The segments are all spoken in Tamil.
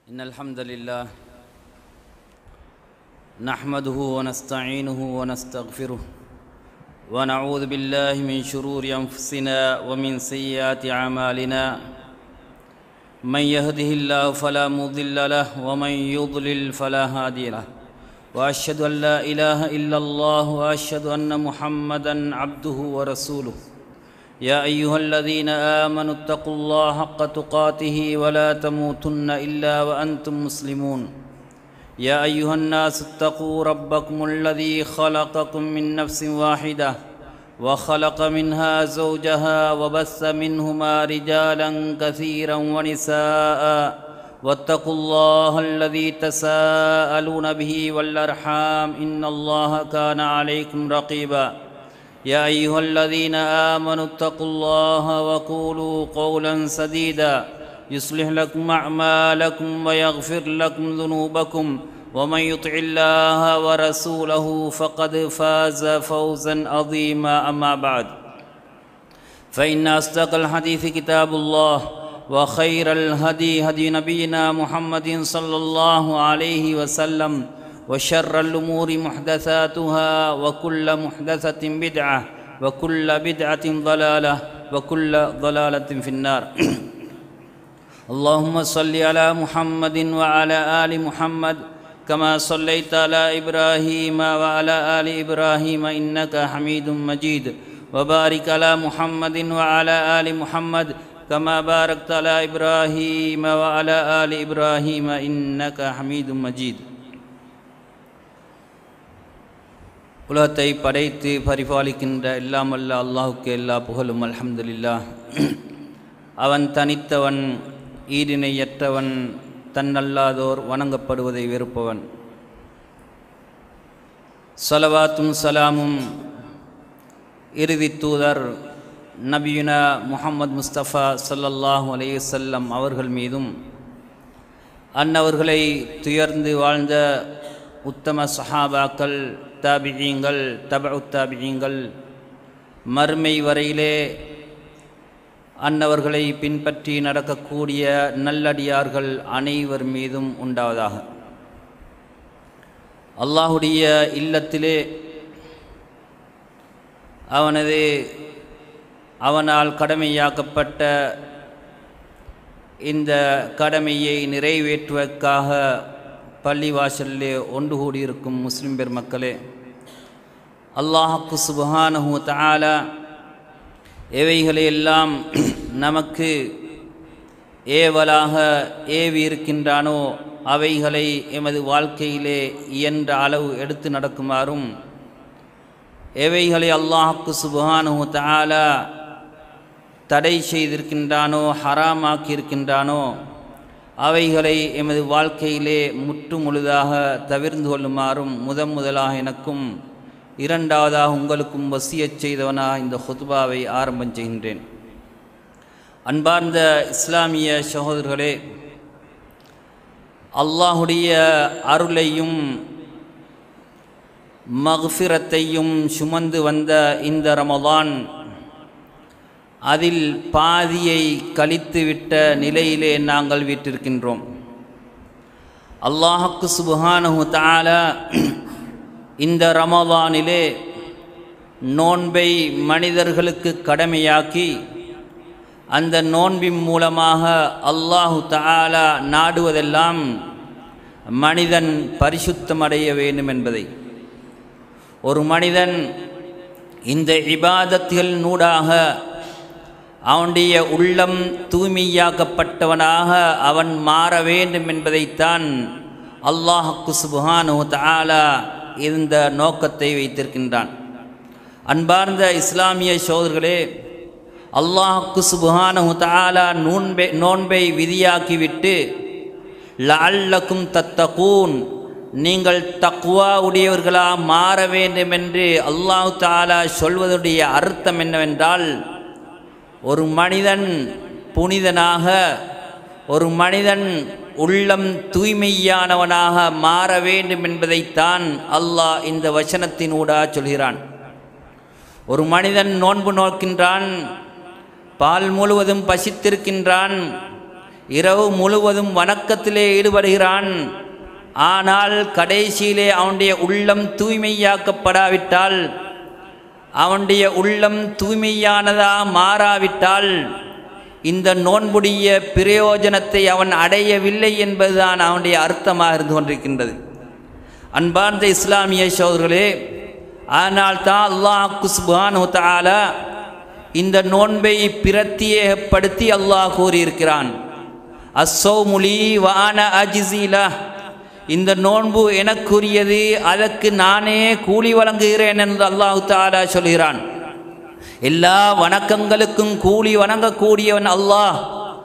إن الحمد لله نحمده ونستعينه ونستغفره ونعوذ بالله من شرور أنفسنا ومن سيئات أعمالنا من يهده الله فلا مضل له ومن يضلل فلا هادي له وأشهد أن لا إله إلا الله وأشهد أن محمدا عبده ورسوله يا أيها الذين آمنوا اتقوا الله حق تقاته ولا تموتن إلا وأنتم مسلمون يا أيها الناس اتقوا ربكم الذي خلقكم من نفس واحدة وخلق منها زوجها وبث منهما رجالا كثيرا ونساء واتقوا الله الذي تساءلون به والأرحام إن الله كان عليكم رقيبا يا أيها الذين آمنوا اتقوا الله وقولوا قولا سديدا يصلح لكم أعمالكم ويغفر لكم ذنوبكم ومن يطع الله ورسوله فقد فاز فوزا عظيما أما بعد فإن أصدق الحديث كتاب الله وخير الهدي هدي نبينا محمد صلى الله عليه وسلم وشر الأمور محدثاتها وكل محدثة بدعة وكل بدعة ضلالة وكل ضلالة في النار اللهم صل على محمد وعلى آل محمد كما صليت على إبراهيم وعلى آل إبراهيم إنك حميد مجيد وبارك على محمد وعلى آل محمد كما باركت على إبراهيم وعلى آل إبراهيم إنك حميد مجيد உலகத்தை படைத்து பரிபாலிக்கின்ற எல்லாமல்ல அல்லாஹுக்கு எல்லா புகழும் அல்ஹம்துலில்லா அவன் தனித்தவன் ஈடிணையற்றவன் தன்னல்லாதோர் வணங்கப்படுவதை வெறுப்பவன் சலவாத்தும் சலாமும் இறுதி தூதர் நபியுனா முகமது முஸ்தபா சல்லல்லாஹு அலையுசல்லம் அவர்கள் மீதும் அன்னவர்களை துயர்ந்து வாழ்ந்த உத்தம சஹாபாக்கள் தாபியங்கள் தபு தாபியங்கள் மறுமை வரையிலே அன்னவர்களை பின்பற்றி நடக்கக்கூடிய நல்லடியார்கள் அனைவர் மீதும் உண்டாவதாக அல்லாஹுடைய இல்லத்திலே அவனது அவனால் கடமையாக்கப்பட்ட இந்த கடமையை நிறைவேற்றுவதற்காக பள்ளிவாசலிலே ஒன்று கூடியிருக்கும் முஸ்லிம் பெருமக்களே அல்லாஹுக்கு சுபஹானஹு தாலா எவைகளையெல்லாம் நமக்கு ஏவலாக ஏவி இருக்கின்றானோ அவைகளை எமது வாழ்க்கையிலே இயன்ற அளவு எடுத்து நடக்குமாறும் எவைகளை அல்லாஹுக்கு சுபஹானஹு தாலா தடை செய்திருக்கின்றானோ ஹராமாக்கி இருக்கின்றானோ அவைகளை எமது வாழ்க்கையிலே முற்று முழுதாக தவிர்ந்து கொள்ளுமாறும் முதன் முதலாக எனக்கும் இரண்டாவதாக உங்களுக்கும் வசியச் செய்தவனாக இந்த ஹுத்பாவை ஆரம்பம் செய்கின்றேன் அன்பார்ந்த இஸ்லாமிய சகோதரர்களே அல்லாஹுடைய அருளையும் மஃபிரத்தையும் சுமந்து வந்த இந்த ரமதான் அதில் பாதியை கழித்துவிட்ட நிலையிலே நாங்கள் விட்டிருக்கின்றோம் அல்லாஹுக்கு சுபஹானஹு தாலா இந்த ரமதானிலே நோன்பை மனிதர்களுக்கு கடமையாக்கி அந்த நோன்பின் மூலமாக அல்லாஹு தாலா நாடுவதெல்லாம் மனிதன் பரிசுத்தமடைய வேண்டும் என்பதை ஒரு மனிதன் இந்த இபாதத்துகள் நூடாக அவனுடைய உள்ளம் தூய்மையாக்கப்பட்டவனாக அவன் மாற வேண்டும் என்பதைத்தான் அல்லாஹுக்கு சுபஹானு தாலா இந்த நோக்கத்தை வைத்திருக்கின்றான் அன்பார்ந்த இஸ்லாமிய சோதர்களே அல்லாஹுக்கு சுபஹானு தாலா நோன்பை நோன்பை விதியாக்கிவிட்டு லல்லக்கும் தத்தகூன் நீங்கள் தக்குவா உடையவர்களாக மாற வேண்டும் என்று அல்லாஹு தாலா சொல்வதுடைய அர்த்தம் என்னவென்றால் ஒரு மனிதன் புனிதனாக ஒரு மனிதன் உள்ளம் தூய்மையானவனாக மாற வேண்டும் என்பதைத்தான் அல்லாஹ் இந்த வசனத்தினூடா சொல்கிறான் ஒரு மனிதன் நோன்பு நோக்கின்றான் பால் முழுவதும் பசித்திருக்கின்றான் இரவு முழுவதும் வணக்கத்திலே ஈடுபடுகிறான் ஆனால் கடைசியிலே அவனுடைய உள்ளம் தூய்மையாக்கப்படாவிட்டால் அவனுடைய உள்ளம் தூய்மையானதா மாறாவிட்டால் இந்த நோன்புடைய பிரயோஜனத்தை அவன் அடையவில்லை என்பதுதான் அவனுடைய அர்த்தமாக இருந்து கொண்டிருக்கின்றது அன்பார்ந்த இஸ்லாமிய சோதர்களே ஆனால் தான் அல்லாஹ் குஸ்பானு தாலா இந்த நோன்பை பிரத்தியேகப்படுத்தி அல்லாஹ் கூறியிருக்கிறான் அசௌமுலி வான அஜிசீலா இந்த நோன்பு எனக்குரியது அதற்கு நானே கூலி வழங்குகிறேன் என்று அல்லாஹு தாலா சொல்கிறான் எல்லா வணக்கங்களுக்கும் கூலி வணங்கக்கூடியவன் அல்லாஹ்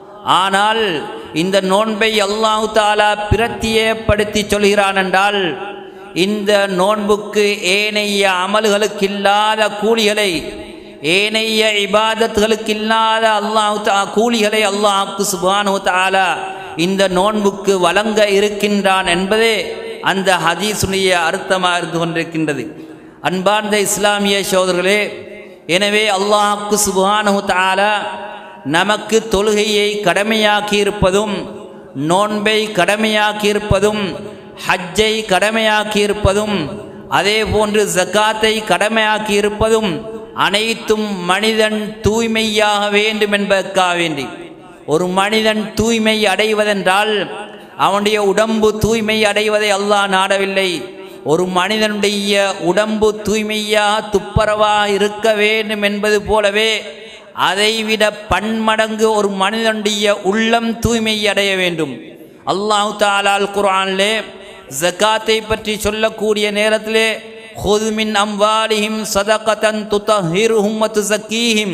ஆனால் இந்த நோன்பை அல்லாஹு தாலா பிரத்தியப்படுத்தி சொல்கிறான் என்றால் இந்த நோன்புக்கு ஏனைய அமல்களுக்கு இல்லாத கூலிகளை ஏனைய இபாதத்துகளுக்கு இல்லாத அல்லாஹு தா கூலிகளை அல்லாஹுக்கு சுபானு தாலா இந்த நோன்புக்கு வழங்க இருக்கின்றான் என்பதே அந்த ஹதீசுடைய அர்த்தமாக இருந்து கொண்டிருக்கின்றது அன்பார்ந்த இஸ்லாமிய சோதர்களே எனவே அல்லாஹுக்கு சுபானு தாலா நமக்கு தொழுகையை கடமையாக்கி இருப்பதும் நோன்பை கடமையாக்கி இருப்பதும் ஹஜ்ஜை கடமையாக்கி இருப்பதும் அதே போன்று ஜக்காத்தை கடமையாக்கி இருப்பதும் அனைத்தும் மனிதன் தூய்மையாக வேண்டும் என்பதற்காக வேண்டி ஒரு மனிதன் தூய்மை அடைவதென்றால் அவனுடைய உடம்பு தூய்மை அடைவதை அல்லாஹ் நாடவில்லை ஒரு மனிதனுடைய உடம்பு தூய்மையாக துப்பரவாக இருக்க வேண்டும் என்பது போலவே அதைவிட பன்மடங்கு ஒரு மனிதனுடைய உள்ளம் தூய்மை அடைய வேண்டும் அல்லாஹு தாலால் குரானிலே ஜக்காத்தை பற்றி சொல்லக்கூடிய நேரத்திலே ஹுதுமின் அம்வாலிஹிம் சதகதன் துதஹிருஹும் துசக்கீஹிம்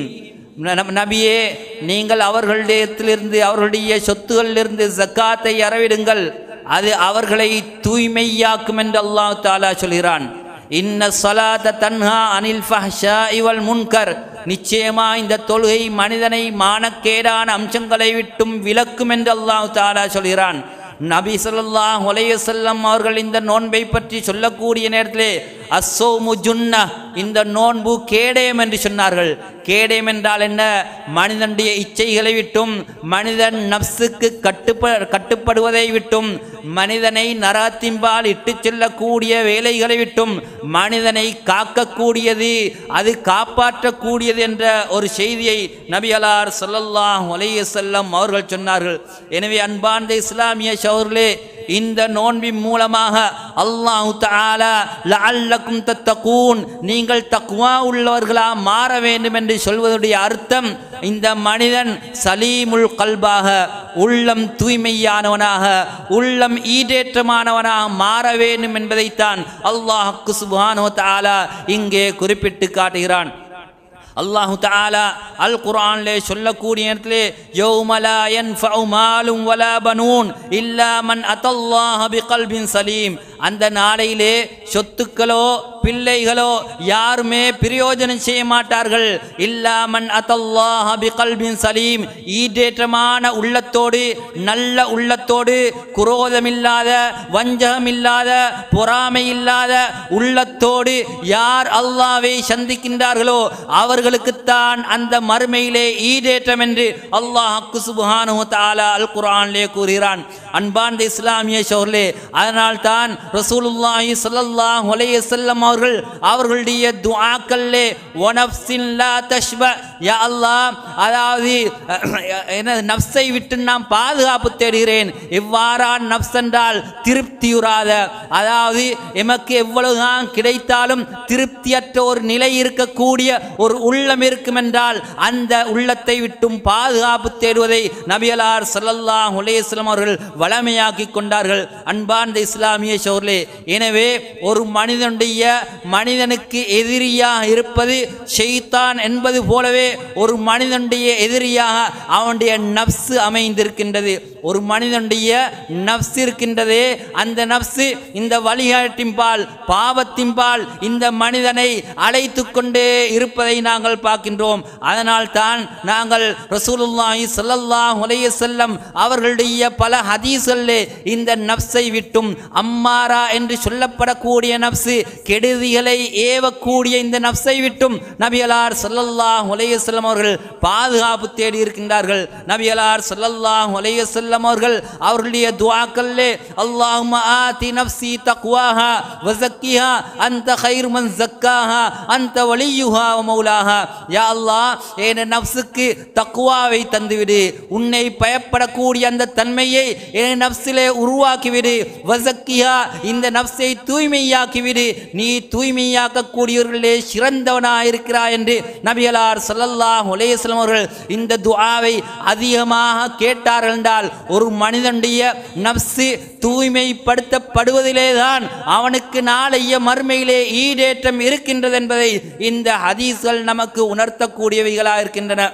நபியே நீங்கள் அவர்களிடத்திலிருந்து அவர்களுடைய சொத்துகளிலிருந்து ஜக்காத்தை அறவிடுங்கள் அது அவர்களை தூய்மையாக்கும் என்று அல்லாஹ் தாலா சொல்கிறான் இன்ன சலாத தன்ஹா அனில் ஃபஹ்ஷா இவல் முன்கர் நிச்சயமா இந்த தொழுகை மனிதனை மானக்கேடான அம்சங்களை விட்டும் விலக்கும் என்று அல்லாஹ் தாலா சொல்கிறான் நபி ஸல்லல்லாஹு அலைஹி வஸல்லம் அவர்கள் இந்த நோன்பை பற்றி சொல்லக்கூடிய நேரத்திலே அஸ்ஸௌமு ஜுன்னா இந்த நோன்பு கேடயம் என்று சொன்னார்கள் கேடயம் என்றால் என்ன மனிதனுடைய இச்சைகளை விட்டும் மனிதன் நப்சுக்கு கட்டுப்ப கட்டுப்படுவதை விட்டும் மனிதனை நரகத்தின்பால் இட்டு செல்லக்கூடிய வேலைகளை விட்டும் மனிதனை காக்கக்கூடியது அது காப்பாற்றக்கூடியது என்ற ஒரு செய்தியை நபி அலார் ஸல்லல்லாஹு அலைஹி வஸல்லம் அவர்கள் சொன்னார்கள் எனவே அன்பார்ந்த இஸ்லாமிய சௌர்களே இந்த நோன்பின் மூலமாக அல்லாஹு தஆலா லஅல்லக்கும் தத்தகூன் நீங்கள் தக்வா உள்ளவர்களா மாற வேண்டும் என்று சொல்வதுடைய அர்த்தம் இந்த மனிதன் சலீமுல் கல்பாக உள்ளம் தூய்மையானவனாக உள்ளம் ஈடேற்றமானவனாக மாற வேண்டும் என்பதைத்தான் அல்லாஹ் சுப்ஹானஹு தஆலா இங்கே குறிப்பிட்டு காட்டுகிறான் அல்லாஹு தாலா அல் குரான்லே சொல்லக்கூடிய நேரத்திலே யௌமலா யன்ஃபஉ மாலும் வலா பனூன் இல்லா மன் அதல்லாஹ பிகல்பின் சலீம் அந்த நாளையிலே சொத்துக்களோ பிள்ளைகளோ யாருமே பிரயோஜனம் செய்ய மாட்டார்கள் இல்லா மன் அதல்லாஹ பிகல்பின் சலீம் ஈடேற்றமான உள்ளத்தோடு நல்ல உள்ளத்தோடு குரோதமில்லாத வஞ்சகமில்லாத பொறாமை இல்லாத உள்ளத்தோடு யார் அல்லாவை சந்திக்கின்றார்களோ அவர்களுக்குத்தான் அந்த மறுமையிலே ஈடேற்றம் என்று அல்லாஹ் சுபஹானு தாலா அல் குரானிலே கூறுகிறான் அன்பார்ந்த இஸ்லாமிய சோர்லே அதனால் தான் ரசூலுல்லாஹி ஸல்லல்லாஹு அலைஹி வஸல்லம் அவர்கள் அவர்களுடைய துஆக்கல்லே வனஃப்ஸின் லா தஷ்ப யா அல்லாஹ் அதாவது என்ன நஃப்ஸை விட்டு நாம் பாதுகாப்பு தேடுகிறேன் எவ்வாறான் நஃப்ஸ் என்றால் திருப்தியுறாத அதாவது எமக்கு எவ்வளவுதான் கிடைத்தாலும் திருப்தியற்ற ஒரு நிலை இருக்கக்கூடிய ஒரு உள்ளம் இருக்கும் என்றால் அந்த உள்ளத்தை விட்டும் பாதுகாப்பு தேடுவதை நபியலார் ஸல்லல்லாஹு அலைஹி வஸல்லம் அவர்கள் வளமையாக்கி கொண்டார்கள் அன்பார்ந்த இஸ்லாமிய சோர்லே எனவே ஒரு மனிதனுடைய மனிதனுக்கு எதிரியாக இருப்பது ஷெய்தான் என்பது போலவே ஒரு மனிதனுடைய எதிரியாக அவனுடைய நப்சு அமைந்திருக்கின்றது ஒரு மனிதனுடைய நப்சு இருக்கின்றதே அந்த நப்சு இந்த வழிகாட்டின்பால் பாவத்தின்பால் இந்த மனிதனை அழைத்து கொண்டே இருப்பதை நாங்கள் பார்க்கின்றோம் அதனால் தான் நாங்கள் ரசூலுல்லாஹி ஸல்லல்லாஹு அலைஹி வஸல்லம் அவர்களுடைய பல ஹதீஸ்களிலே இந்த நப்சை விட்டும் அம்மார அம்மாரா என்று சொல்லப்படக்கூடிய நப்சு கெடுதிகளை ஏவக்கூடிய இந்த நப்சை விட்டும் நபியலார் ஸல்லல்லாஹு அலைஹி வஸல்லம் அவர்கள் பாதுகாப்பு தேடி இருக்கின்றார்கள் நபியலார் ஸல்லல்லாஹு அலைஹி வஸல்லம் அவர்கள் அவர்களுடைய துஆக்களிலே அல்லாஹும்ம ஆதி நஃப்ஸி தக்வாஹா வஸக்கிஹா அன்த கைரு மன் ஜக்காஹா அன்த வலியுஹா வ மௌலாஹா யா அல்லாஹ் என் நஃப்ஸுக்கு தக்வாவை தந்துவிடு உன்னை பயப்படக்கூடிய அந்த தன்மையை என் நஃப்ஸிலே உருவாக்கிவிடு வஸக்கிஹா இந்த நஃப்ஸை தூய்மையாக்கிவிடு நீ தூய்மையாக்கக்கூடியவர்களே சிறந்தவனாக இருக்கிறாய் என்று நபிகளார் ஸல்லல்லாஹு அலைஹி வஸல்லம் அவர்கள் இந்த துஆவை அதிகமாக கேட்டார்கள் என்றால் ஒரு மனிதனுடைய நப்சு தூய்மைப்படுத்தப்படுவதிலே தான் அவனுக்கு நாளைய மறுமையிலே ஈடேற்றம் இருக்கின்றது என்பதை இந்த ஹதீஸ்கள் நமக்கு உணர்த்தக்கூடியவைகளாக இருக்கின்றன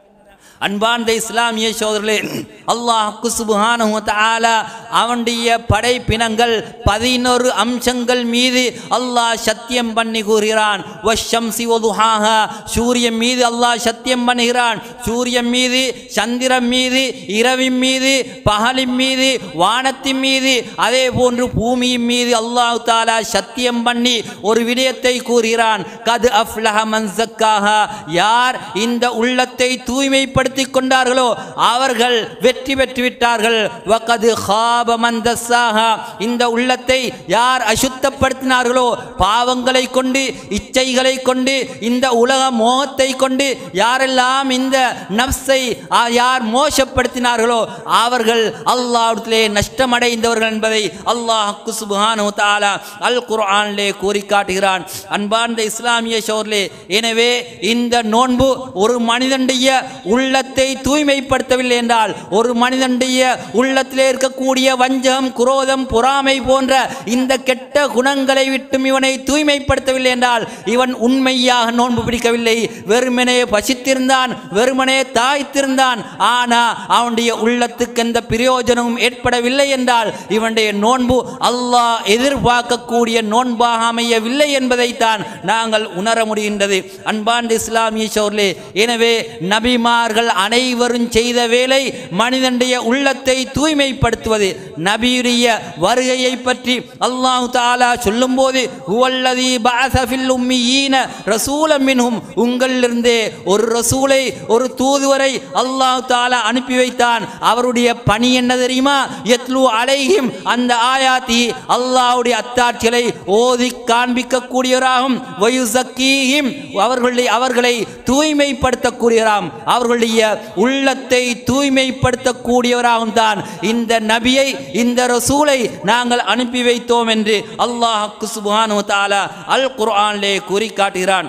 அன்பார்ந்த இஸ்லாமிய சோதரர்களே அல்லாஹ் சுப்ஹானஹு வ தஆலா அவனுடைய படைப்பினங்கள் பதினொரு அம்சங்கள் மீது அல்லாஹ் சத்தியம் பண்ணி கூறுகிறான் வஷம்சி ஒதுஹாஹா சூரியன் மீது அல்லாஹ் சத்தியம் பண்ணுகிறான் சூரியன் மீது சந்திரன் மீது இரவின் மீது பகலின் மீது வானத்தின் மீது அதே போன்று பூமியின் மீது அல்லாஹ் தாலா சத்தியம் பண்ணி ஒரு விடயத்தை கூறுகிறான் கது அஃப்லஹ மன் ஜக்காஹா யார் இந்த உள்ளத்தை தூய்மைப்படுத்திக் கொண்டார்களோ அவர்கள் வெற்றி பெற்று விட்டார்கள் வகது ஹாப மன் தஸ்ஸாஹா இந்த உள்ளத்தை யார் அசுத்தப்படுத்தினார்களோ பாவங்களை கொண்டு இச்சைகளை கொண்டு இந்த உலக மோகத்தை கொண்டு யாரெல்லாம் இந்த நப்சை ஆ, யார் மோசப்படுத்தினார்களோ அவர்கள் அல்லாஹ்விடத்திலே நஷ்டமடைந்தவர்கள் என்பதை அல்லாஹ் சுப்ஹானஹு வ தஆலா அல் குர்ஆனிலே கூறி காட்டுகிறான் அன்பார்ந்த இஸ்லாமிய சோர்லே எனவே இந்த நோன்பு ஒரு மனிதனுடைய உள்ளத்தை தூய்மைப்படுத்தவில்லை என்றால் ஒரு மனிதனுடைய உள்ளத்திலே இருக்கக்கூடிய வஞ்சகம் குரோதம் பொறாமை போன்ற இந்த கெட்ட குணங்களை விட்டும் இவனை தூய்மைப்படுத்தவில்லை என்றால் இவன் உண்மையாக நோன்பு பிடிக்கவில்லை வெறுமனே பசித்திருந்தான் வெறுமனே தாய்த்திருந்தான் ஆனா அவனுடைய உள்ளத்துக்கு எந்த பிரயோஜனமும் ஏற்படவில்லை என்றால் இவனுடைய நோன்பு அல்லாஹ் எதிர்பார்க்கக்கூடிய நோன்பாக அமையவில்லை என்பதைத்தான் நாங்கள் உணர முடிகின்றது அன்பார்ந்த இஸ்லாமிய சோர்லே எனவே நபிமார்கள் அனைவரும் செய்த வேலை மனிதனுடைய உள்ளத்தை தூய்மைப்படுத்துவது நபியுடைய வருகையை பற்றி அல்லாஹ் தாலா சொல்லும்போது ஹுவல்லதி பஅஸ ஃபில் உம்மீன ரசூலம் மின்ஹும் உங்களிலிருந்தே ஒரு ரசூலை ஒரு தூதுவரை அல்லாஹ் தாலா அனுப்பி வைத்தான் அவருடைய பணி என்ன தெரியுமா யத்லு அலைஹிம் அந்த ஆயாத்தி அல்லாஹ்வுடைய அத்தாட்சிகளை ஓதி காண்பிக்கக்கூடியவராகும் வயுசக்கீஹிம் அவர்களை அவர்களை தூய்மைப்படுத்தக்கூடியவராம் அவர்களுடைய உள்ளத்தை தூய்மைப்படுத்தக்கூடியவராகவும் தான் இந்த நபியை இந்த ரசூலை நாங்கள் அனுப்பி வைத்தோம் என்று அல்லாஹ் சுப்ஹானஹு வ தஆலா அல் குர்ஆனிலே கூறி காட்டுகிறான்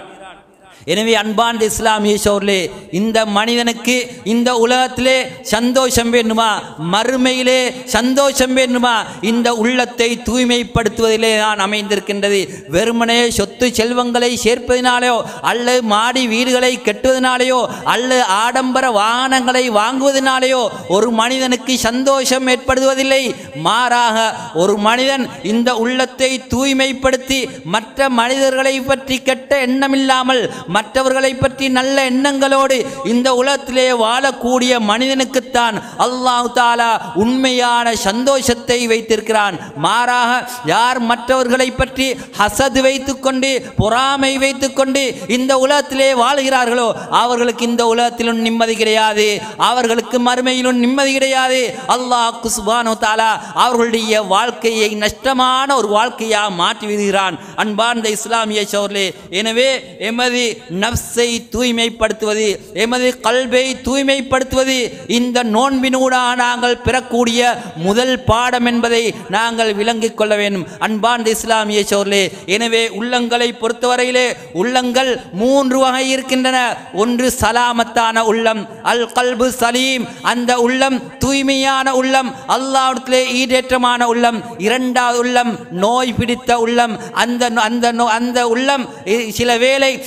எனவே அன்பார்ந்த இஸ்லாமிய சோர்லே இந்த மனிதனுக்கு இந்த உலகத்திலே சந்தோஷம் வேண்டுமா மறுமையிலே சந்தோஷம் வேண்டுமா இந்த உள்ளத்தை தூய்மைப்படுத்துவதிலே தான் அமைந்திருக்கின்றது வெறுமனே சொத்து செல்வங்களை சேர்ப்பதினாலேயோ அல்லது மாடி வீடுகளை கட்டுவதனாலேயோ அல்லது ஆடம்பர வாகனங்களை வாங்குவதனாலேயோ ஒரு மனிதனுக்கு சந்தோஷம் ஏற்படுவதில்லை மாறாக ஒரு மனிதன் இந்த உள்ளத்தை தூய்மைப்படுத்தி மற்ற மனிதர்களை பற்றி கெட்ட எண்ணமில்லாமல் மற்றவர்களை பற்றி நல்ல எண்ணங்களோடு இந்த உலகத்திலே வாழக்கூடிய மனிதனுக்குத்தான் அல்லாஹ் தாலா உண்மையான சந்தோஷத்தை வைத்திருக்கிறான் மாறாக யார் மற்றவர்களை பற்றி ஹசது வைத்துக்கொண்டு பொறாமை வைத்துக்கொண்டு இந்த உலகத்திலே வாழ்கிறார்களோ அவர்களுக்கு இந்த உலகத்திலும் நிம்மதி கிடையாது அவர்களுக்கு மறுமையிலும் நிம்மதி கிடையாது அல்லாஹ் சுபானு தாலா அவர்களுடைய வாழ்க்கையை நஷ்டமான ஒரு வாழ்க்கையாக மாற்றி விடுகிறான் அன்பார்ந்த இஸ்லாமிய சோர்லே எனவே எமது நப்சை தூய்மைப்படுத்துவது எமது கல்வை தூய்மைப்படுத்துவது இந்த நோன்பினூடாக நாங்கள் பெறக்கூடிய முதல் பாடம் என்பதை நாங்கள் விளங்கிக் கொள்ள வேண்டும் அன்பார்ந்த இஸ்லாமிய சோர்லே எனவே உள்ளங்களை பொறுத்தவரையிலே உள்ளங்கள் மூன்று வகை இருக்கின்றன ஒன்று சலாமத்தான உள்ளம் அல் கல்பு சலீம் அந்த உள்ளம் தூய்மையான உள்ளம் அல்லாஹ்விடத்திலே ஈடேற்றமான உள்ளம் இரண்டாவது உள்ளம் நோய் பிடித்த உள்ளம் அந்த அந்த நோ- அந்த உள்ளம் இ- சில வேளை நல்ல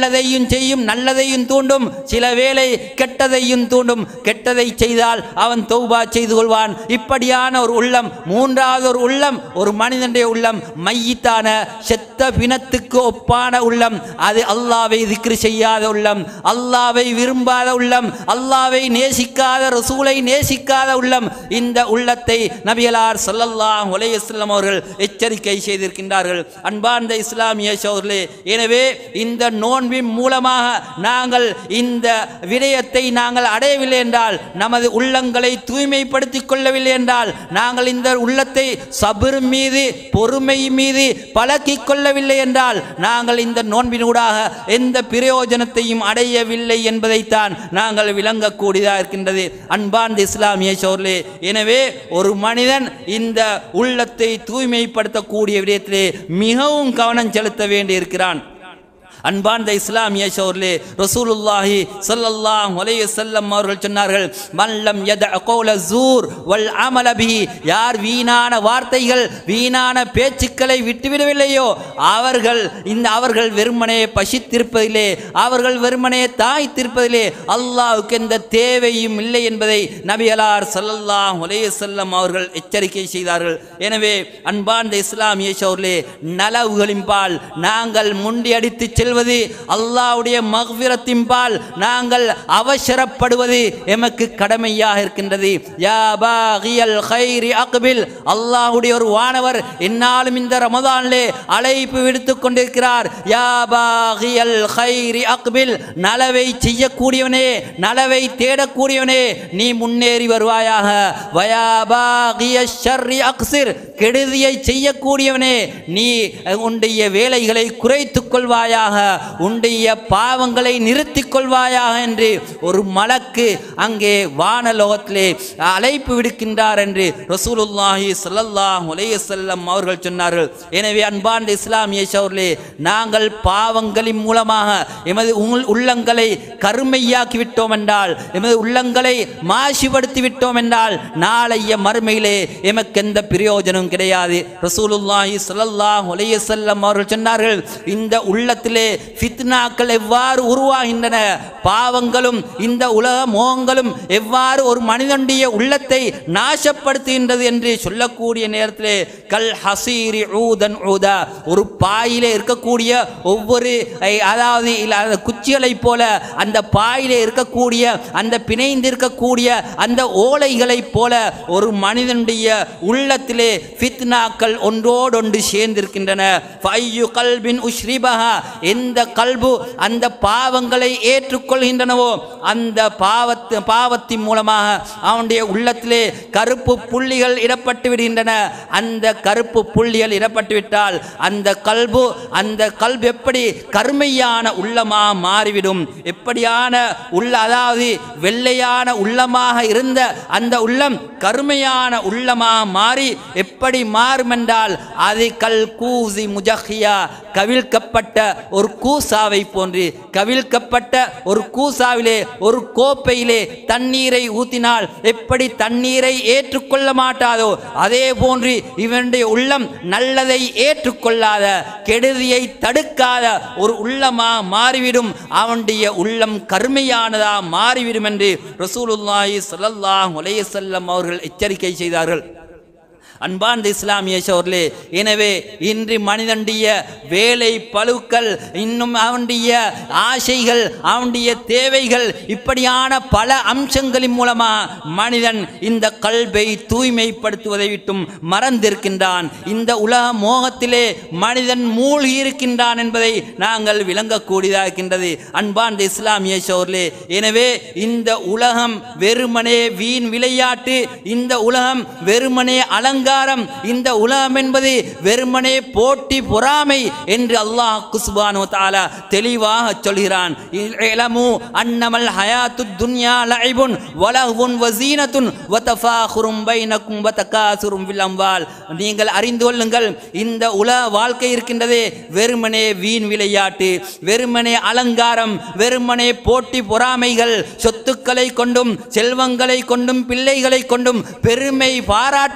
நல்லதையும் செய்யும் நல்லதையும் தூண்டும் சில வேளை கெட்டதையும் தூண்டும் கெட்டதை செய்தால் அவன் தௌபா செய்து கொள்வான் இப்படியான ஒரு உள்ளம் மூன்றாவது ஒரு உள்ளம் ஒரு மனிதனுடைய உள்ளம் மையித்தான செத்த பிணத்துக்கு ஒப்பான உள்ளம் அது அல்லாவை திக்ரு செய்யாத உள்ளம் அல்லாவை விரும்பாத உள்ளம் அல்லாவை நேசிக்காத ரசூலை நேசிக்காத உள்ளம் இந்த உள்ளத்தை நபிகளார் ஸல்லல்லாஹு அலைஹி வஸல்லம் அவர்கள் எச்சரிக்கை செய்திருக்கின்றார்கள் அன்பார்ந்த இஸ்லாமிய சோதர்களே எனவே இந்த நோன்பின் மூலமாக நாங்கள் இந்த விடயத்தை நாங்கள் அடையவில்லை என்றால் நமது உள்ளங்களை தூய்மைப்படுத்திக் கொள்ளவில்லை என்றால் நாங்கள் இந்த உள்ளத்தை சபர் மீது பொறுமை மீது பழக்கிக் கொள்ளவில்லை என்றால் நாங்கள் இந்த நோன்பினூடாக எந்த பிரயோஜனத்தையும் அடையவில்லை என்பதைத்தான் நாங்கள் விளங்கக்கூடியதாக இருக்கின்றது அன்பார்ந்த இஸ்லாமிய சோர்லே எனவே ஒரு மனிதன் இந்த உள்ளத்தை தூய்மைப்படுத்தக்கூடிய விடயத்திலே மிகவும் கவனம் செலுத்த வேண்டியிருக்கிறான் அன்பார்ந்த இஸ்லாமிய சோர்லே ரசூலுல்லாஹி ஸல்லல்லாஹு அலைஹி வஸல்லம் அவர்கள் சொன்னார்கள் மல்லம் யத கௌல ஜூர் வல் அமல பிஹி யார் வீணான வார்த்தைகள் வீணான பேச்சுக்களை விட்டுவிடவில்லையோ அவர்கள் இந்த அவர்கள் வெறுமனே பசித்திருப்பதிலே அவர்கள் வெறுமனே தாய்த்திருப்பதிலே அல்லாஹ்வுக்கு எந்த தேவையும் இல்லை என்பதை நபியலார் ஸல்லல்லாஹு அலைஹி வஸல்லம் அவர்கள் எச்சரிக்கை செய்தார்கள் எனவே அன்பார்ந்த இஸ்லாமிய சோர்லே நலவுகளின் பால் நாங்கள் முண்டியடித்து செல்வது அல்லாஹ்வுடைய மக்ஃபிரத்தின் பால் நாங்கள் அவசரப்படுவது எமக்கு கடமையாக இருக்கின்றது யா பாகியல் கைரி அக்பில் அல்லாஹ்வுடைய ஒரு வானவர் என்னாலும் இந்த ரமதானிலே அழைப்பு விடுத்துக் கொண்டிருக்கிறார் யா பாகியல் கைரி அக்பில் நலவை செய்யக்கூடியவனே நலவை தேடக்கூடியவனே நீ முன்னேறி வருவாயாக வயா பாகிய ஷர்ரி அக்சிர் கெடுதியை செய்யக்கூடியவனே நீ உன்னுடைய வேலைகளை குறைத்துக் கொள்வாயாக உன்னுடைய பாவங்களை நிறுத்திக் கொள்வாயாக என்று ஒரு மலக்கு அங்கே வானலோகத்திலே அழைப்பு விடுக்கின்றார் என்று ரசூலுல்லாஹி ஸல்லல்லாஹு அலைஹி வஸல்லம் அவர்கள் சொன்னார்கள் எனவே அன்பார்ந்த இஸ்லாமிய சௌர்லே நாங்கள் பாவங்களின் மூலமாக எமது உள்- உள்ளங்களை கருமையாக்கி விட்டோம் என்றால் எமது உள்ளங்களை மாசுபடுத்தி விட்டோம் என்றால் நாளைய மறுமையிலே எமக்கு எந்த பிரயோஜனம் கிடையாது ரசூலுல்லாஹி ஸல்லல்லாஹு அலைஹி வஸல்லம் அவர்கள் சொன்னார்கள் இந்த உள்ளத்திலே ஃபித்னாக்கள் எவ்வாறு உருவாகின்றன பாவங்களும் இந்த உலக மோகங்களும் எவ்வாறு ஒரு மனிதனுடைய உள்ளத்தை நாசப்படுத்துகின்றது என்று சொல்லக்கூடிய நேரத்திலே கல் ஹசீரி ஊதன் ஊதா ஒரு பாயிலே இருக்கக்கூடிய ஒவ்வொரு ஐ, அதாவது இல்ல, அந்த குச்சிகளைப் போல அந்த பாயிலே இருக்கக்கூடிய அந்த பிணைந்து இருக்கக்கூடிய அந்த ஓலைகளைப் போல ஒரு மனிதனுடைய உள்ளத்திலே ஃபித்னாக்கள் ஒன்றோடொன்று சேர்ந்திருக்கின்றன ஃபையு கல்பின் உஷ்ரிபஹா எந்த கல்பு அந்த பாவங்களை ஏற்றுக்கொள்கின்றனவோ அந்த பாவத்து பாவத்தின் மூலமாக அவனுடைய உள்ளத்திலே கருப்பு புள்ளிகள் இடப்பட்டு விடுகின்றன அந்த கருப்பு புள்ளிகள் இடப்பட்டு விட்டால் அந்த கல்பு அந்த கல்பு எப்படி கருமையான உள்ளமாக மாறிவிடும் எப்படியான உள்ள அதாவது வெள்ளையான உள்ளமாக இருந்த அந்த உள்ளம் கருமையான உள்ளமாக மாறி எப்படி மாறும் என்றால் அது கல் கூசி முஜஹியா கவிழ்க்கப்பட்ட ஒரு கூசாவை போன்று கவிழ்க்கப்பட்ட ஒரு கூசாவிலே ஒரு கோப்பையிலே தண்ணீரை ஊத்தினால் எப்படி தண்ணீரை ஏற்றுக்கொள்ள மாட்டாதோ அதே போன்று இவனுடைய உள்ளம் நல்லதை ஏற்றுக்கொள்ளாத கெடுதியை தடுக்காத ஒரு உள்ளமா மாறிவிடும் அவனுடைய உள்ளம் கருமையானதா மாறிவிடும் என்று ரசூலுல்லாஹி ஸல்லல்லாஹு அலைஹி வஸல்லம் அவர்கள் எச்சரிக்கை செய்தார்கள் அன்பார்ந்த இஸ்லாமிய சோர்லே எனவே இன்று மனிதனுடைய வேலை பழுக்கள் இன்னும் அவனுடைய ஆசைகள் அவனுடைய தேவைகள் இப்படியான பல அம்சங்களின் மூலமா மனிதன் இந்த கல்வை தூய்மைப்படுத்துவதை விட்டும் மறந்திருக்கின்றான் இந்த உலக மோகத்திலே மனிதன் மூழ்கி இருக்கின்றான் என்பதை நாங்கள் விளங்கக்கூடியதாக இருக்கின்றது அன்பார்ந்த இஸ்லாமிய சோர்லே எனவே இந்த உலகம் வெறுமனே வீண் விளையாட்டு இந்த உலகம் வெறுமனே அலங்காரம் இந்த உலகம் என்பது வெறுமனே போட்டி பொறாமை என்று அல்லாஹ் குஸ்பானு தாலா தெளிவாக சொல்கிறான் இலமு அன்னமல் ஹயாத்து துன்யா லைபுன் வலஹுன் வசீனத்துன் வதஃபாஹுரும் பைனக்கும் வதகாசுரும் ஃபில் அம்வால் நீங்கள் அறிந்து கொள்ளுங்கள் இந்த உலக வாழ்க்கை இருக்கின்றதே வெறுமனே வீண் விளையாட்டு வெறுமனே அலங்காரம் வெறுமனே போட்டி பொறாமைகள் சொத்துக்களை கொண்டும் செல்வங்களை கொண்டும் பிள்ளைகளை கொண்டும் பெருமை பாராட்டுவதுதான்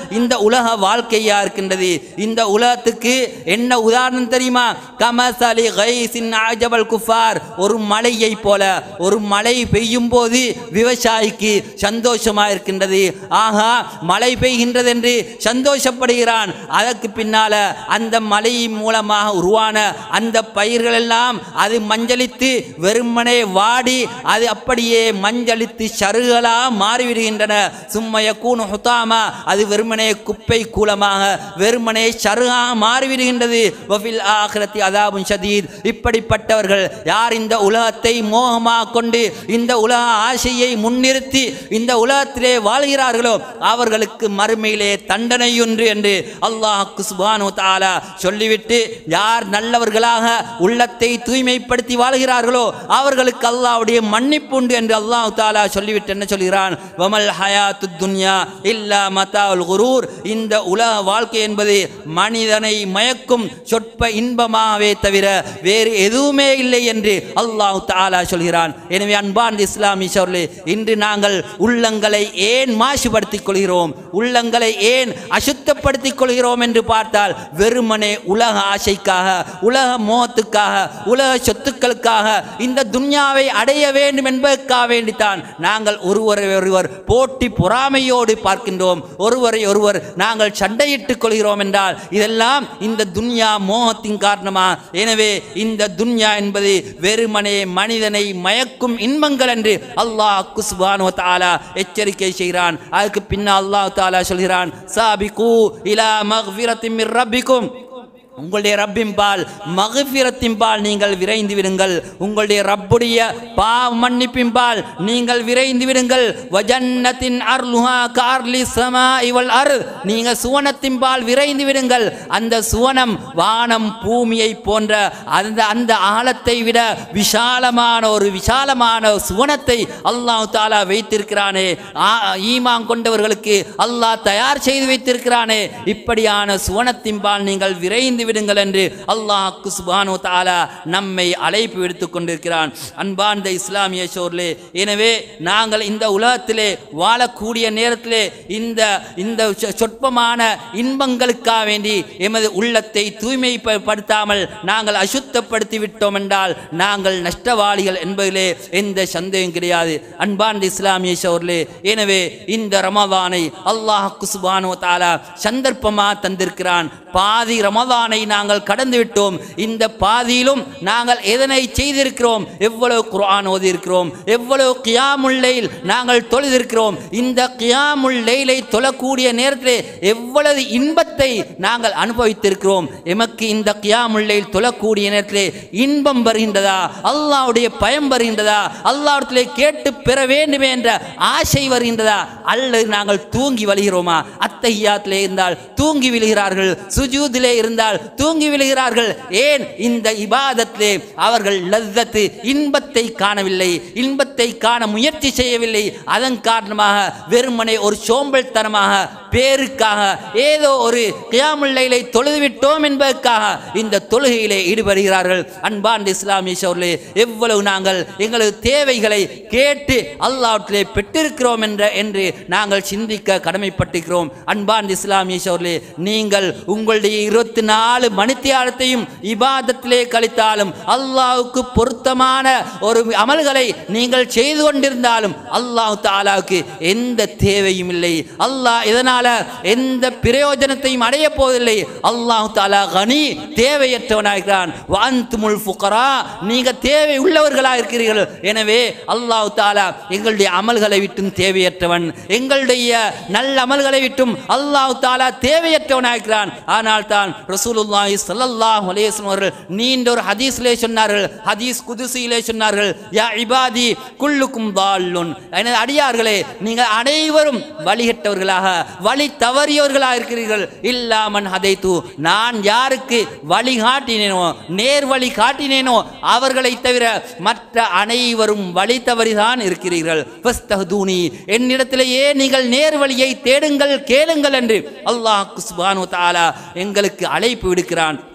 இந்த உலக வாழ்க்கையா இருக்கின்றது இந்த உலகத்துக்கு என்ன உதாரணம் தெரியுமா கமசலி கைசின் ஆஜபல் குஃபார் ஒரு மலையை போல ஒரு மழை பெய்யும் போது விவசாயிக்கு சந்தோஷமா இருக்கின்றது ஆகா மழை பெய்கின்றது என்று சந்தோஷப்படுகிறான் அதற்கு பின்னால அந்த மழை மூலமாக உருவான அந்த பயிர்கள் எல்லாம் அது மஞ்சளித்து வெறுமனே வாடி அது அப்படியே மஞ்சளித்து சருகளா மாறிவிடுகின்றன சும்மைய கூணு ஹுத்தாமா அது வெறுமனே குப்பை கூலமாக வெறுமனே சருகாக மாறிவிடுகின்றது வஃபில் ஆகிரத்தி அதாபும் ஷதீத் இப்படிப்பட்டவர்கள் யார் இந்த உலகத்தை மோகமாக கொண்டு இந்த உலக ஆசையை முன்னிறுத்தி இந்த உலகத்திலே வாழ்கிறார்களோ அவர்களுக்கு மறுமையிலே தண்டனையொன்று என்று அல்லாஹ் சுபானு தாலா சொல்லிவிட்டு யார் நல்லவர்களாக உள்ளத்தை தூய்மைப்படுத்தி வாழ்கிறார்களோ அவர்களுக்கு அல்லாஹ்வுடைய மன்னிப்பு உண்டு என்று அல்லாஹ் தாலா சொல்லிவிட்டு என்ன சொல்கிறான் வமல் ஹயாத்து துன்யா இல்லா மத்தாவுல் குரூர் இந்த உலக வாழ்க்கை என்பது மனிதனை மயக்கும் சொற்ப இன்பமாகவே தவிர வேறு எதுவுமே இல்லை என்று அல்லாஹ் தாலா சொல்கிறான் எனவே அன்பார்ந்த இஸ்லாமிய சோர்களே இன்று நாங்கள் உள்ளங்களை ஏன் மாசுபடுத்திக் கொள்கிறோம் உள்ளங்களை ஏன் அசுத்தப்படுத்திக் கொள்கிறோம் என்று பார்த்தால் வெறுமனே உலக ஆசைக்காக உலக மோகத்துக்காக உலக சொத்துக்களுக்காக இந்த துன்யாவை அடைய வேண்டும் என்பதற்காக வேண்டித்தான் நாங்கள் ஒருவரை ஒருவர் போட்டி பொறாமையோடு பார்க்கின்றோம் ஒருவரை ஒருவர் நாங்கள் சண்டையிட்டுக் கொள்கிறோம் என்றால் இதெல்லாம் இந்த துன்யா மோகத்தின் காரணமா எனவே இந்த துன்யா என்பது வெறுமனே மனிதனை மயக்கும் இன்பங்கள் என்று அல்லாஹ் குஸ்பானு தாலா எச்சரிக்கை செய்கிறான் அதுக்கு பின்னால் அல்லாஹ் தாலா சொல்கிறான் சாபிகு இலா மக்ஃபிரத்தின் மிர் ரப்பிக்கும் உங்களுடைய ரப்பின் பால் மகபிரத்தின் பால் நீங்கள் விரைந்து விடுங்கள் உங்களுடைய ரப்புடைய பாவ மன்னிப்பின் பால் நீங்கள் விரைந்து விடுங்கள் வஜன்னத்தின் அர்லுஹா கார்லி சமா இவள் அரு நீங்கள் சுவனத்தின் பால் விரைந்து விடுங்கள் அந்த சுவனம் வானம் பூமியை போன்ற அந்த அந்த ஆழத்தை விட விஷாலமான ஒரு விஷாலமான சுவனத்தை அல்லாஹ் தாலா வைத்திருக்கிறானே ஆ- ஈமான் கொண்டவர்களுக்கு அல்லாஹ் தயார் செய்து வைத்திருக்கிறானே இப்படியான சுவனத்தின் பால் நீங்கள் விரைந்து விடுங்கள் என்று அல்லாஹ் சுபானு தாலா நம்மை அழைப்பு விடுத்துக் கொண்டிருக்கிறான் அன்பார்ந்த இஸ்லாமிய சோர்லே எனவே நாங்கள் இந்த உலகத்திலே வாழக்கூடிய நேரத்திலே இந்த இந்த சொ- சொற்பமான இன்பங்களுக்காக வேண்டி எமது உள்ளத்தை தூய்மைப்படுத்தாமல் நாங்கள் அசுத்தப்படுத்தி விட்டோம் என்றால் நாங்கள் நஷ்டவாளிகள் என்பதிலே எந்த சந்தேகம் கிடையாது அன்பார்ந்த இஸ்லாமிய சோர்லே எனவே இந்த ரமதானை அல்லாஹ் குசுபானோ தாலா சந்தர்ப்பமாக தந்திருக்கிறான் பாதி ரமதானை நாங்கள் கடந்து விட்டோம் இந்த பாதியிலும் நாங்கள் எதனை செய்திருக்கிறோம் எவ்வளவு குர்ஆன் ஓதி இருக்கிறோம் எவ்வளவு கியாமுல் லைல் நாங்கள் தொழுதிருக்கிறோம் இந்த கியாமுல் லைலை தொழக்கூடிய நேரத்திலே எவ்வளவு இன்பத்தை நாங்கள் அனுபவித்திருக்கிறோம் எமக்கு இந்த கியாமுல் லைல் தொழக்கூடிய நேரத்திலே இன்பம் வருகின்றதா அல்லாஹ்வுடைய பயம் வருகின்றதா அல்லாஹ்விடத்திலே கேட்டு பெற வேண்டுமே என்ற ஆசை வருகின்றதா அல்லது நாங்கள் தூங்கி வழிகிறோமா அத்தஹியாத்திலே இருந்தால் தூங்கி விழுகிறார்கள் சுஜூதிலே இருந்தால் தூங்கி விழுகிறார்கள் ஏன் இந்த இபாதத்திலே அவர்கள் லzzத்து இன்பத்தை காணவில்லை இன்பத்தை காண முயற்சி செய்யவில்லை அதன் காரணமாக வெறுமனே ஒரு சோம்பல்தனமாக பேருக்காக ஏதோ ஒரு கியாமுல்லைலை தொழுது விட்டோம் என்பதற்காக இந்த தொழுகையிலே ஈடுபடுகிறார்கள் அன்பார்ந்த இஸ்லாமிய சோர்களே எவ்வளவு நாங்கள் எங்களது தேவைகளை கேட்டு அல்லாஹ்விலே பெற்றிருக்கிறோம் என்ற என்று நாங்கள் சிந்திக்க கடமைப்பட்டிருக்கிறோம் அன்பார்ந்த இஸ்லாமிய சோர்களே நீங்கள் உங்களுடைய இருபத்தி நாலு மணித்தியாலத்தையும் இபாதத்திலே கழித்தாலும் அல்லாஹ்வுக்கு பொருத்தமான ஒரு அமல்களை நீங்கள் செய்து கொண்டிருந்தாலும் அல்லாஹ் தாலாவுக்கு எந்த தேவையும் இல்லை அல்லாஹ் இதனால எந்த பிரயோஜனத்தையும் அடைய போவதில்லை அல்லாஹ் தாலா கனி தேவையற்றவனாகிறான் வாந்துமுல் ஃபுகரா நீங்க தேவை உள்ளவர்களாக இருக்கிறீர்கள் எனவே அல்லாஹ் தாலா எங்களுடைய அமல்களை விட்டும் தேவையற்றவன் எங்களுடைய நல்ல அமல்களை விட்டும் அல்லாஹ் தாலா தேவையற்றவனாகிறான் ஆனால் தான் ரசூலுல்லாஹி ஸல்லல்லாஹு அலைஹி வஸல்லம் அவர்கள் நீண்ட ஒரு ஹதீஸிலே சொன்னார்கள் ஹதீஸ் குதுசியிலே சொன்னார்கள் யா இபாதி குல்லுக்கும் தால்லுன் எனது அடியார்களே நீங்கள் அனைவரும் வழிகட்டவர்களாக வழி தவறியவர்களாக இருக்கிறீர்கள் இல்லாமன் ஹதைத்து நான் யாருக்கு வழி காட்டினேனோ நேர் வழி காட்டினேனோ அவர்களை தவிர மற்ற அனைவரும் வழி தவறிதான் இருக்கிறீர்கள் ஃபஸ்தஹ்தூனி என்னிடத்திலேயே நீங்கள் நேர் வழியை தேடுங்கள் கேளுங்கள் என்று அல்லாஹ் சுப்ஹானஹு வ தஆலா எங்களுக்கு அழைப்பு விடுக்கிறான்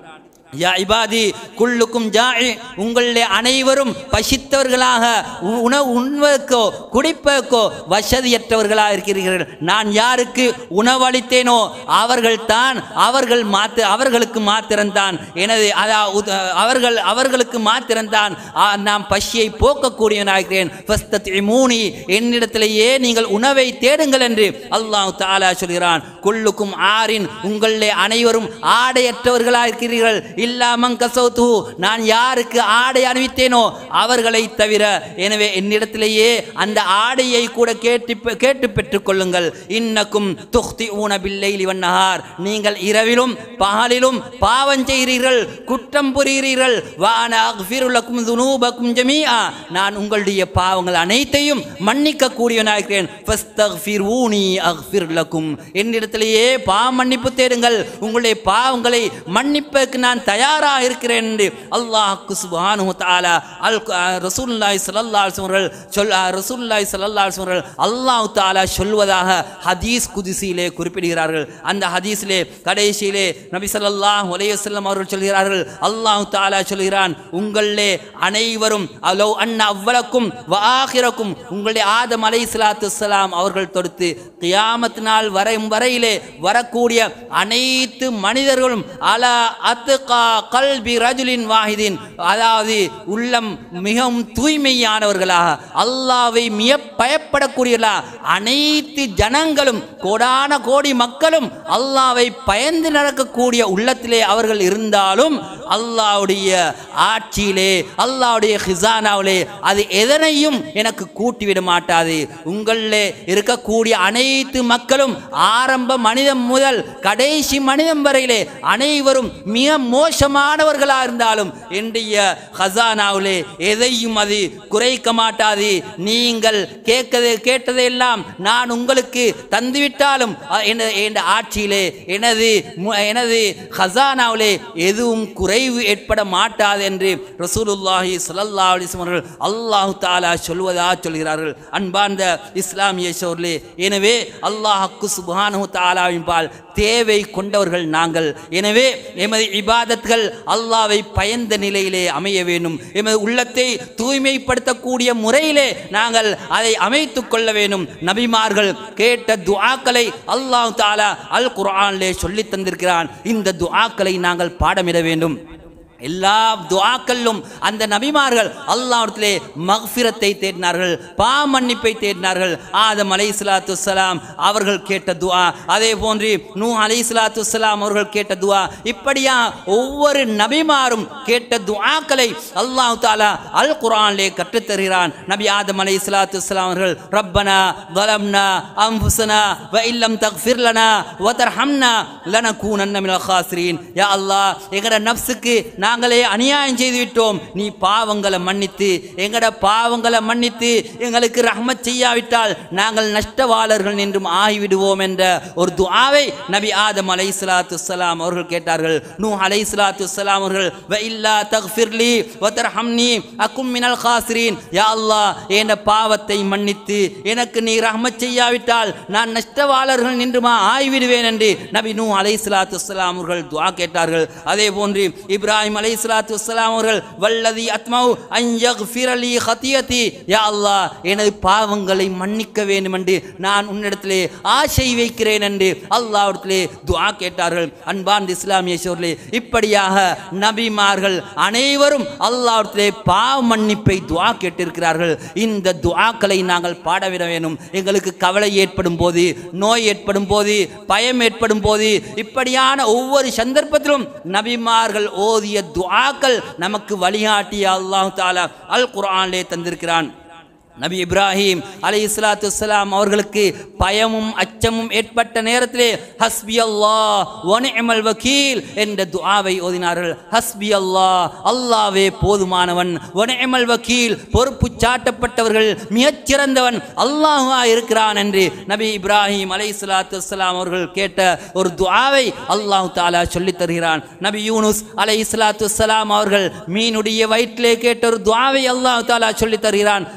யா இபாதி குல்லுக்கும் ஜாஇ உங்களிலே அனைவரும் பசித்தவர்களாக உ- உணவு உண்பதற்கோ குடிப்பதற்கோ வசதியற்றவர்களாக இருக்கிறீர்கள் நான் யாருக்கு உணவளித்தேனோ அவர்கள் தான் அவர்கள் மாத்து அவர்களுக்கு மாத்திரம்தான் எனது அதா உத- அவர்கள் அவர்களுக்கு மாத்திரம்தான் ஆ, நாம் பசியை போக்கக்கூடியவனாகிறேன் ஃபஸ்தத்இமூனி, என்னிடத்திலேயே நீங்கள் உணவை தேடுங்கள் என்று அல்லாஹ் தாலா சொல்கிறான் குல்லுக்கும் ஆரின் உங்களிலே அனைவரும் ஆடையற்றவர்களாக இருக்கிறீர்கள் இல்லாமங் கசௌத்து நான் யாருக்கு ஆடை அணிவித்தேனோ அவர்களை தவிர எனவே என்னிடத்திலேயே அந்த ஆடையை கூட கேட்டு பெ- கேட்டு பெற்றுக் கொள்ளுங்கள் இன்னக்கும் துஹ்தி ஊன பில்லை நஹார் நீங்கள் இரவிலும் பகலிலும் பாவம் செய்கிறீர்கள் குற்றம் புரிகிறீர்கள் வான அக்ஃபிருலக்கும் துனூபக்கும் ஜமீஆ நான் உங்களுடைய பாவங்கள் அனைத்தையும் மன்னிக்க கூடியவனாகிறேன் ஃபஸ்தக்ஃபிரூனி அக்ஃபிர் லக்கும் என்னிடத்திலேயே பாவ மன்னிப்பு தேடுங்கள் உங்களுடைய பாவங்களை மன்னிப்பதற்கு நான் தயாராக இருக்கிறேன் என்று அல்லாஹ் சுப்ஹானஹு தஆலா அல் ரசூலுல்லாஹி ஸல்லல்லாஹு அலைஹி வஸல்லம் அவர்கள் சொல் ரசூலுல்லாஹி ஸல்லல்லாஹு அலைஹி வஸல்லம் அவர்கள் அல்லாஹ் தஆலா சொல்வதாக ஹதீஸ் குதிசியிலே குறிப்பிடுகிறார்கள் அந்த ஹதீஸிலே கடைசியிலே நபி ஸல்லல்லாஹு அலைஹி வஸல்லம் அவர்கள் சொல்கிறார்கள் அல்லாஹ் தஆலா சொல்கிறான் உங்களிலே அனைவரும் அலோ அன்ன அவ்வளக்கும் வ ஆகிரக்கும் உங்களுடைய ஆதம் அலைஹிஸ்ஸலாத்து வஸ்ஸலாம் அவர்கள் தொடுத்து கியாமத் நாள் வரையும் வரையிலே வரக்கூடிய அனைத்து மனிதர்களும் அலா அத்துகா கல்பி ரஜுலின் வாஹிதின் அதாவது உள்ளம் மிகவும் தூய்மையானவர்களாக அல்லாவை மிக பயப்படக்கூடியவர்களா அனைத்து ஜனங்களும் கோடான கோடி மக்களும் அல்லாவை பயந்து நடக்கக்கூடிய உள்ளத்திலே அவர்கள் இருந்தாலும் அல்லாவுடைய ஆட்சியிலே அல்லாவுடைய ஹிசானாவிலே அது எதனையும் எனக்கு கூட்டிவிட மாட்டாது உங்களிலே இருக்கக்கூடிய அனைத்து மக்களும் ஆரம்ப மனிதன் முதல் கடைசி மனிதன் வரையிலே அனைவரும் மிக மோசமானவர்களாக இருந்தாலும் என்னுடைய ஹசானாவிலே எதையும் அது குறைக்க மாட்டாது நீங்கள் கேட்கது கேட்டதையெல்லாம் நான் உங்களுக்கு தந்துவிட்டாலும் அ- என- என் ஆட்சியிலே எனது மு- எனது ஹசானாவிலே எதுவும் குறைவு ஏற்பட மாட்டாது என்று ரசூலுல்லாஹி ஸல்லல்லாஹு அலைஹி வஸல்லம் அவர்கள் அல்லாஹ் தாலா சொல்வதா சொல்கிறார்கள் அன்பார்ந்த இஸ்லாமிய சோர்லே எனவே அல்லாஹ்க்கு சுப்ஹானஹு தஆலாவின் பால் தேவை கொண்டவர்கள் நாங்கள் எனவே எமது இபாதத்கள் அல்லாவை பயந்த நிலையிலே அமைய வேண்டும் எமது உள்ளத்தை தூய்மைப்படுத்தக்கூடிய முறையிலே நாங்கள் அதை அமைத்துக் கொள்ள வேண்டும் நபிமார்கள் கேட்ட துஆக்களை அல்லாஹ் தாலா அல் குர்ஆனிலே சொல்லித் தந்திருக்கிறான் இந்த துஆக்களை நாங்கள் பாடமிட வேண்டும் எல்லா துஆக்களிலும் அந்த நபிமார்கள் அல்லாஹ்விடத்திலே மக்ஃபிரத்தை தேடினார்கள் பா மன்னிப்பை தேடினார்கள் ஆதம் அலைஹிஸ்ஸலாத்து வஸ்ஸலாம் அவர்கள் கேட்ட துஆ அதே போன்று நூ அலைஹிஸ்ஸலாத்து வஸ்ஸலாம் அவர்கள் கேட்ட துஆ இப்படியா ஒவ்வொரு நபிமாரும் கேட்ட துஆக்களை அல்லாஹ் தாலா அல் குர்ஆனிலே கற்றுத் தருகிறான் நபி ஆதம் அலைஹிஸ்ஸலாத்து வஸ்ஸலாம் அவர்கள் ரப்பனா ظلمنا أنفسنا وإن لم تغفر لنا وترحمنا لنكونن من الخاسرين யா அல்லாஹ் எங்கட நப்சுக்கு நாங்களே அநியாயம் செய்து விட்டோம் நீ பாவங்களை மன்னித்து எங்கட பாவங்களை மன்னித்து எங்களுக்கு ரஹ்மத் செய்யாவிட்டால் நாங்கள் நஷ்டவாளர்கள் என்றும் ஆகிவிடுவோம் என்ற ஒரு துஆவை நபி ஆதம் அலைஹிஸ்ஸலாத்து வஸ்ஸலாம் அவர்கள் கேட்டார்கள் நூ அலைஹிஸ்ஸலாத்து வஸ்ஸலாம் அவர்கள் வ இல்லா தக்ஃபிர்லி வ தர்ஹம்னி அகும் மினல் காசிரீன் யா அல்லாஹ் என் பாவத்தை மன்னித்து எனக்கு நீ ரஹ்மத் செய்யாவிட்டால் நான் நஷ்டவாளர்கள் நின்றுமா ஆய்விடுவேன் என்று நபி நூ அலைஹிஸ்ஸலாத்து வஸ்ஸலாம் அவர்கள் துஆ கேட்டார்கள் அதே போன்று இப்ராஹிம் அலைஹிஸ்ஸலாத்து வஸ்ஸலாம் அவர்கள் வல்லதி அத்மவு அன் யக்ஃபிரலி ஹதியதி யா அல்லாஹ் எனது பாவங்களை மன்னிக்க வேண்டும் என்று நான் உன்னிடத்திலே ஆசை வைக்கிறேன் என்று அல்லாஹ்விடத்திலே துஆ கேட்டார்கள் அன்பார்ந்த இஸ்லாமிய சோர்களே இப்படியாக நபிமார்கள் அனைவரும் அல்லாஹ்விடத்திலே பாவ மன்னிப்பை துஆ கேட்டிருக்கிறார்கள் இந்த துஆக்களை நாங்கள் பாடவிட வேண்டும் எங்களுக்கு கவலை ஏற்படும் போது நோய் ஏற்படும் போது பயம் ஏற்படும் போது இப்படியான ஒவ்வொரு சந்தர்ப்பத்திலும் நபிமார்கள் ஓதிய துஆக்கள் நமக்கு வழிகாட்டிய அல்லாஹ் தாலா அல் குர்ஆனிலே தந்திருக்கிறான் நபி இப்ராஹிம் அலை இஸ்லாத்து வஸ்ஸலாம் அவர்களுக்கு பயமும் அச்சமும் ஏற்பட்ட நேரத்திலே ஹஸ்பி அல்லாஹ் ஒனிமல் வக்கீல் என்ற துஆவை ஓதினார்கள் ஹஸ்பி அல்லாஹ் அல்லாவே போதுமானவன் ஒனிமல் வக்கீல் பொறுப்பு சாட்டப்பட்டவர்கள் மிகச்சிறந்தவன் அல்லாஹா இருக்கிறான் என்று நபி இப்ராஹிம் அலை இஸ்லாத்து வஸ்ஸலாம் அவர்கள் கேட்ட ஒரு துஆவை அல்லாஹ் தாலா சொல்லித் தருகிறான் நபி யூனுஸ் அலை இஸ்லாத்து வஸ்ஸலாம் அவர்கள் மீனுடைய வயிற்றிலே கேட்ட ஒரு துஆவை அல்லாஹ் தாலா சொல்லித் தருகிறான் லா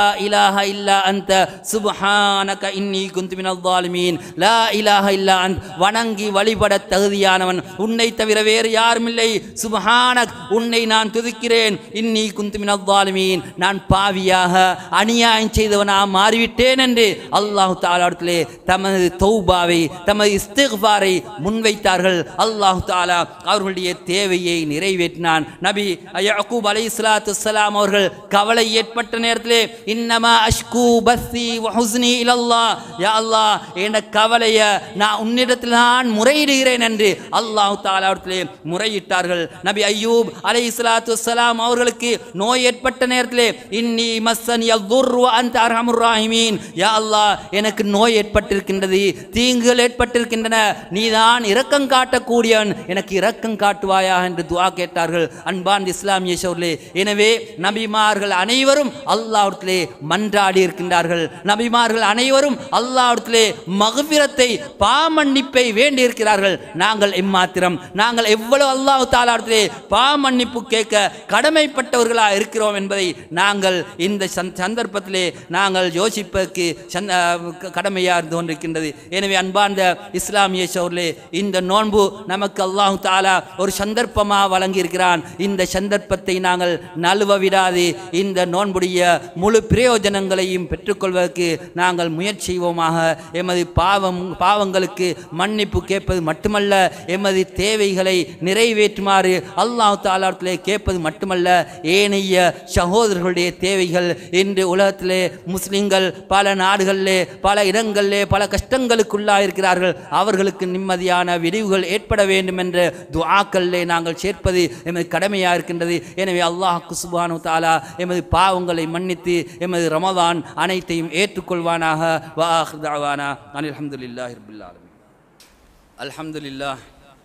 இலாஹ இல்லா அந்த சுப்ஹானக இன்னி குந்து மினல் ஸாலிமீன் லா இலாஹ இல்லா அந்த் வணங்கி வழிபட தகுதியானவன் உன்னை தவிர வேறு யாரும் இல்லை சுப்ஹானக் உன்னை நான் துதிக்கிறேன் இன்னி குந்து மினல் ஸாலிமீன் நான் பாவியாக அநியாயம் செய்தவனாக மாறிவிட்டேன் என்று அல்லாஹ் தாலாடத்திலே தமது தௌபாவை தமது இஸ்திக்பாரை முன்வைத்தார்கள் அல்லாஹ் தாலா அவர்களுடைய தேவையை நிறைவேற்றினான் நபி யக்கூப் அலை சலாத்து சலாம் அவர்கள் கவலை ஏற்பட்ட நேரத்திலே இன்னமா அஷ்கு பஸ்ஸி வஹுஸ்னி இலல்லா யா அல்லாஹ் என் கவலைய நான் உன்னிடத்தில் நான் முறையிடுகிறேன் என்று அல்லாஹ் தாலாவிடத்திலே முறையிட்டார்கள் நபி ஐயூப் அலை சலாத்து சலாம் அவர்களுக்கு நோய் ஏற்பட்ட நேரத்திலே இன்னி மஸ்ஸன் யதுர் அந்த அர்ஹமுர் ராஹிமீன் யா அல்லாஹ் எனக்கு நோய் ஏற்பட்டிருக்கின்றது தீங்குகள் ஏற்பட்டிருக்கின்றன நீதான் இரக்கம் காட்டக்கூடியவன் எனக்கு இரக்கம் காட்டுவாயா என்று துஆ கேட்டார்கள் அன்பான் இஸ்லாமிய சோர்லே எனவே நபிமார்கள் அனைவரும் அல்லாஹ்விடத்திலே மன்றாடி இருக்கின்றார்கள் நபிமார்கள் அனைவரும் அல்லாஹ்விடத்திலே மகபிரத்தை பாமன்னிப்பை வேண்டி இருக்கிறார்கள் நாங்கள் எம்மாத்திரம் நாங்கள் எவ்வளவு அல்லாஹ் தாலாவிடத்திலே பாமன்னிப்பு கேட்க கடமைப்பட்டவர்களாக இருக்கிறோம் என்பதை நாங்கள் இந்த சந்த- சந்தர்ப்பத்திலே நாங்கள் யோசிப்பதற்கு சந்த- க- கடமையாக இருந்து கொண்டிருக்கின்றது எனவே அன்பார்ந்த இஸ்லாமிய சோர்லே இந்த நோன்பு நமக்கு அல்லாஹ் தாலா ஒரு சந்தர்ப்பமாக வழங்கியிருக்கிறான் இந்த சந்தர்ப்பத்தை நாங்கள் நழுவ விடாது இந்த நோன்புடைய முழு பிரயோஜனங்களையும் பெற்றுக்கொள்வதற்கு நாங்கள் முயற்சி செய்வோமாக எமது பாவம் பாவங்களுக்கு மன்னிப்பு கேட்பது மட்டுமல்ல எமது தேவைகளை நிறைவேற்றுமாறு அல்லாஹ் தாலாத்திலே கேட்பது மட்டுமல்ல ஏனைய சகோதரர்களுடைய தேவைகள் இன்று உலகத்திலே முஸ்லிம்கள் பல நாடுகளிலே பல இடங்களிலே பல கஷ்டங்களுக்குள்ளாக இருக்கிறார்கள் அவர்களுக்கு நிம்மதியான விடிவுகள் ஏற்பட வேண்டும் என்ற துஆக்களிலே நாங்கள் சேர்ப்பது எமது கடமையாக இருக்கின்றது எனவே அல்லாஹ்க்கு சுபானு தாலா எமது பாவங்களை மன்னித்து எமது ரமதான் அனைத்தையும் ஏற்றுக்கொள்வானாக வாஹ் தாவானா அனில் அல்ஹம்துலில்லாஹி ரப்பில் ஆலமீன் அல்ஹம்துலில்லாஹ்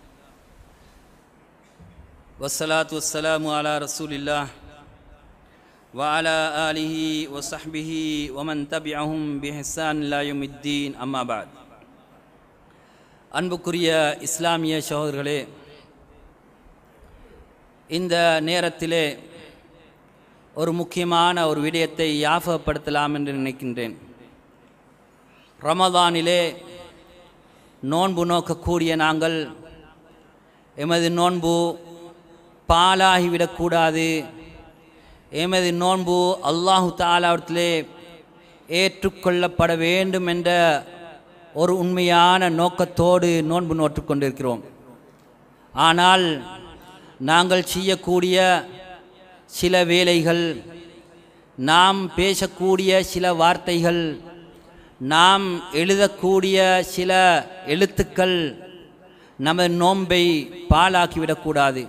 والصلاة والسلام على رسول الله وعلى آله وصحبه ومن تبعهم بإحسان إلى يوم الدين أما بعد அன்புக்குரிய இஸ்லாமிய சகோதரர்களே இந்த நேரத்திலே ஒரு முக்கியமான ஒரு விடயத்தை யாபகப்படுத்தலாம் என்று நினைக்கின்றேன் ரமதானிலே நோன்பு நோக்கக்கூடிய நாங்கள் எமது நோன்பு பாலாகிவிடக்கூடாது எமது நோன்பு அல்லாஹு தாலாவிடத்திலே ஏற்றுக்கொள்ளப்பட வேண்டும் என்ற ஒரு உண்மையான நோக்கத்தோடு நோன்பு நோற்று கொண்டிருக்கிறோம் ஆனால் நாங்கள் செய்யக்கூடிய சில வேலைகள் நாம் பேசக்கூடிய சில வார்த்தைகள் நாம் எழுதக்கூடிய சில எழுத்துக்கள் நமது நோன்பை பாழாக்கிவிடக்கூடாது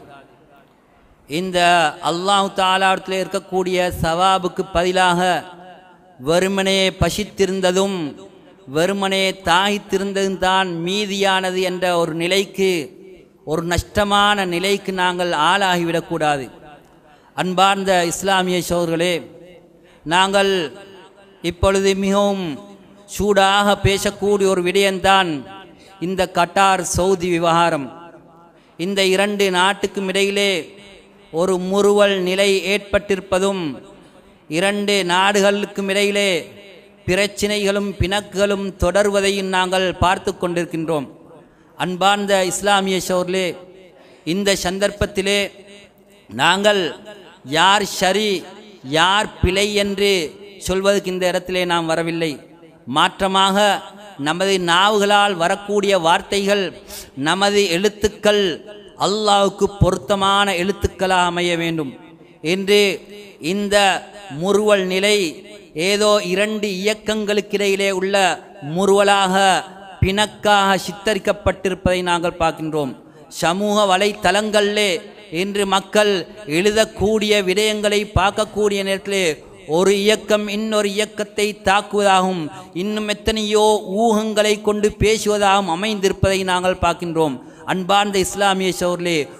இந்த அல்லாஹ் தாலாவத்தில் இருக்கக்கூடிய சவாபுக்கு பதிலாக வெறுமனே பசித்திருந்ததும் வெறுமனே தாகித்திருந்ததும் தான் மீதியானது என்ற ஒரு நிலைக்கு ஒரு நஷ்டமான நிலைக்கு நாங்கள் ஆளாகிவிடக்கூடாது அன்பார்ந்த இஸ்லாமிய சோர்களே நாங்கள் இப்பொழுது மிகவும் சூடாக பேசக்கூடிய ஒரு விடயம்தான் இந்த கட்டார் சவுதி விவகாரம் இந்த இரண்டு நாட்டுக்கும் இடையிலே ஒரு முறுவல் நிலை ஏற்பட்டிருப்பதும் இரண்டு நாடுகளுக்கும் இடையிலே பிரச்சினைகளும் பிணக்குகளும் தொடர்வதையும் நாங்கள் பார்த்து கொண்டிருக்கின்றோம் அன்பார்ந்த இஸ்லாமிய சோர்லே இந்த சந்தர்ப்பத்திலே நாங்கள் யார் சரி யார் பிழை என்று சொல்வதற்கு இந்த இடத்திலே நாம் வரவில்லை மாற்றமாக நமது நாவுகளால் வரக்கூடிய வார்த்தைகள் நமது எழுத்துக்கள் அல்லாஹ்வுக்கு பொருத்தமான எழுத்துக்களாக அமைய வேண்டும் என்று இந்த முறுவல் நிலை ஏதோ இரண்டு இயக்கங்களுக்கிடையிலே உள்ள முறுவலாக பிணக்காக சித்தரிக்கப்பட்டிருப்பதை நாங்கள் பார்க்கின்றோம் சமூக வலைத்தளங்களிலே இன்று மக்கள் எழுதக்கூடிய விடயங்களை பார்க்கக்கூடிய நேரத்திலே ஒரு இயக்கம் இன்னொரு இயக்கத்தை தாக்குவதாகவும் இன்னும் எத்தனையோ ஊகங்களை கொண்டு பேசுவதாகவும் அமைந்திருப்பதை நாங்கள் பார்க்கின்றோம் அன்பார்ந்த இஸ்லாமிய சோர்லே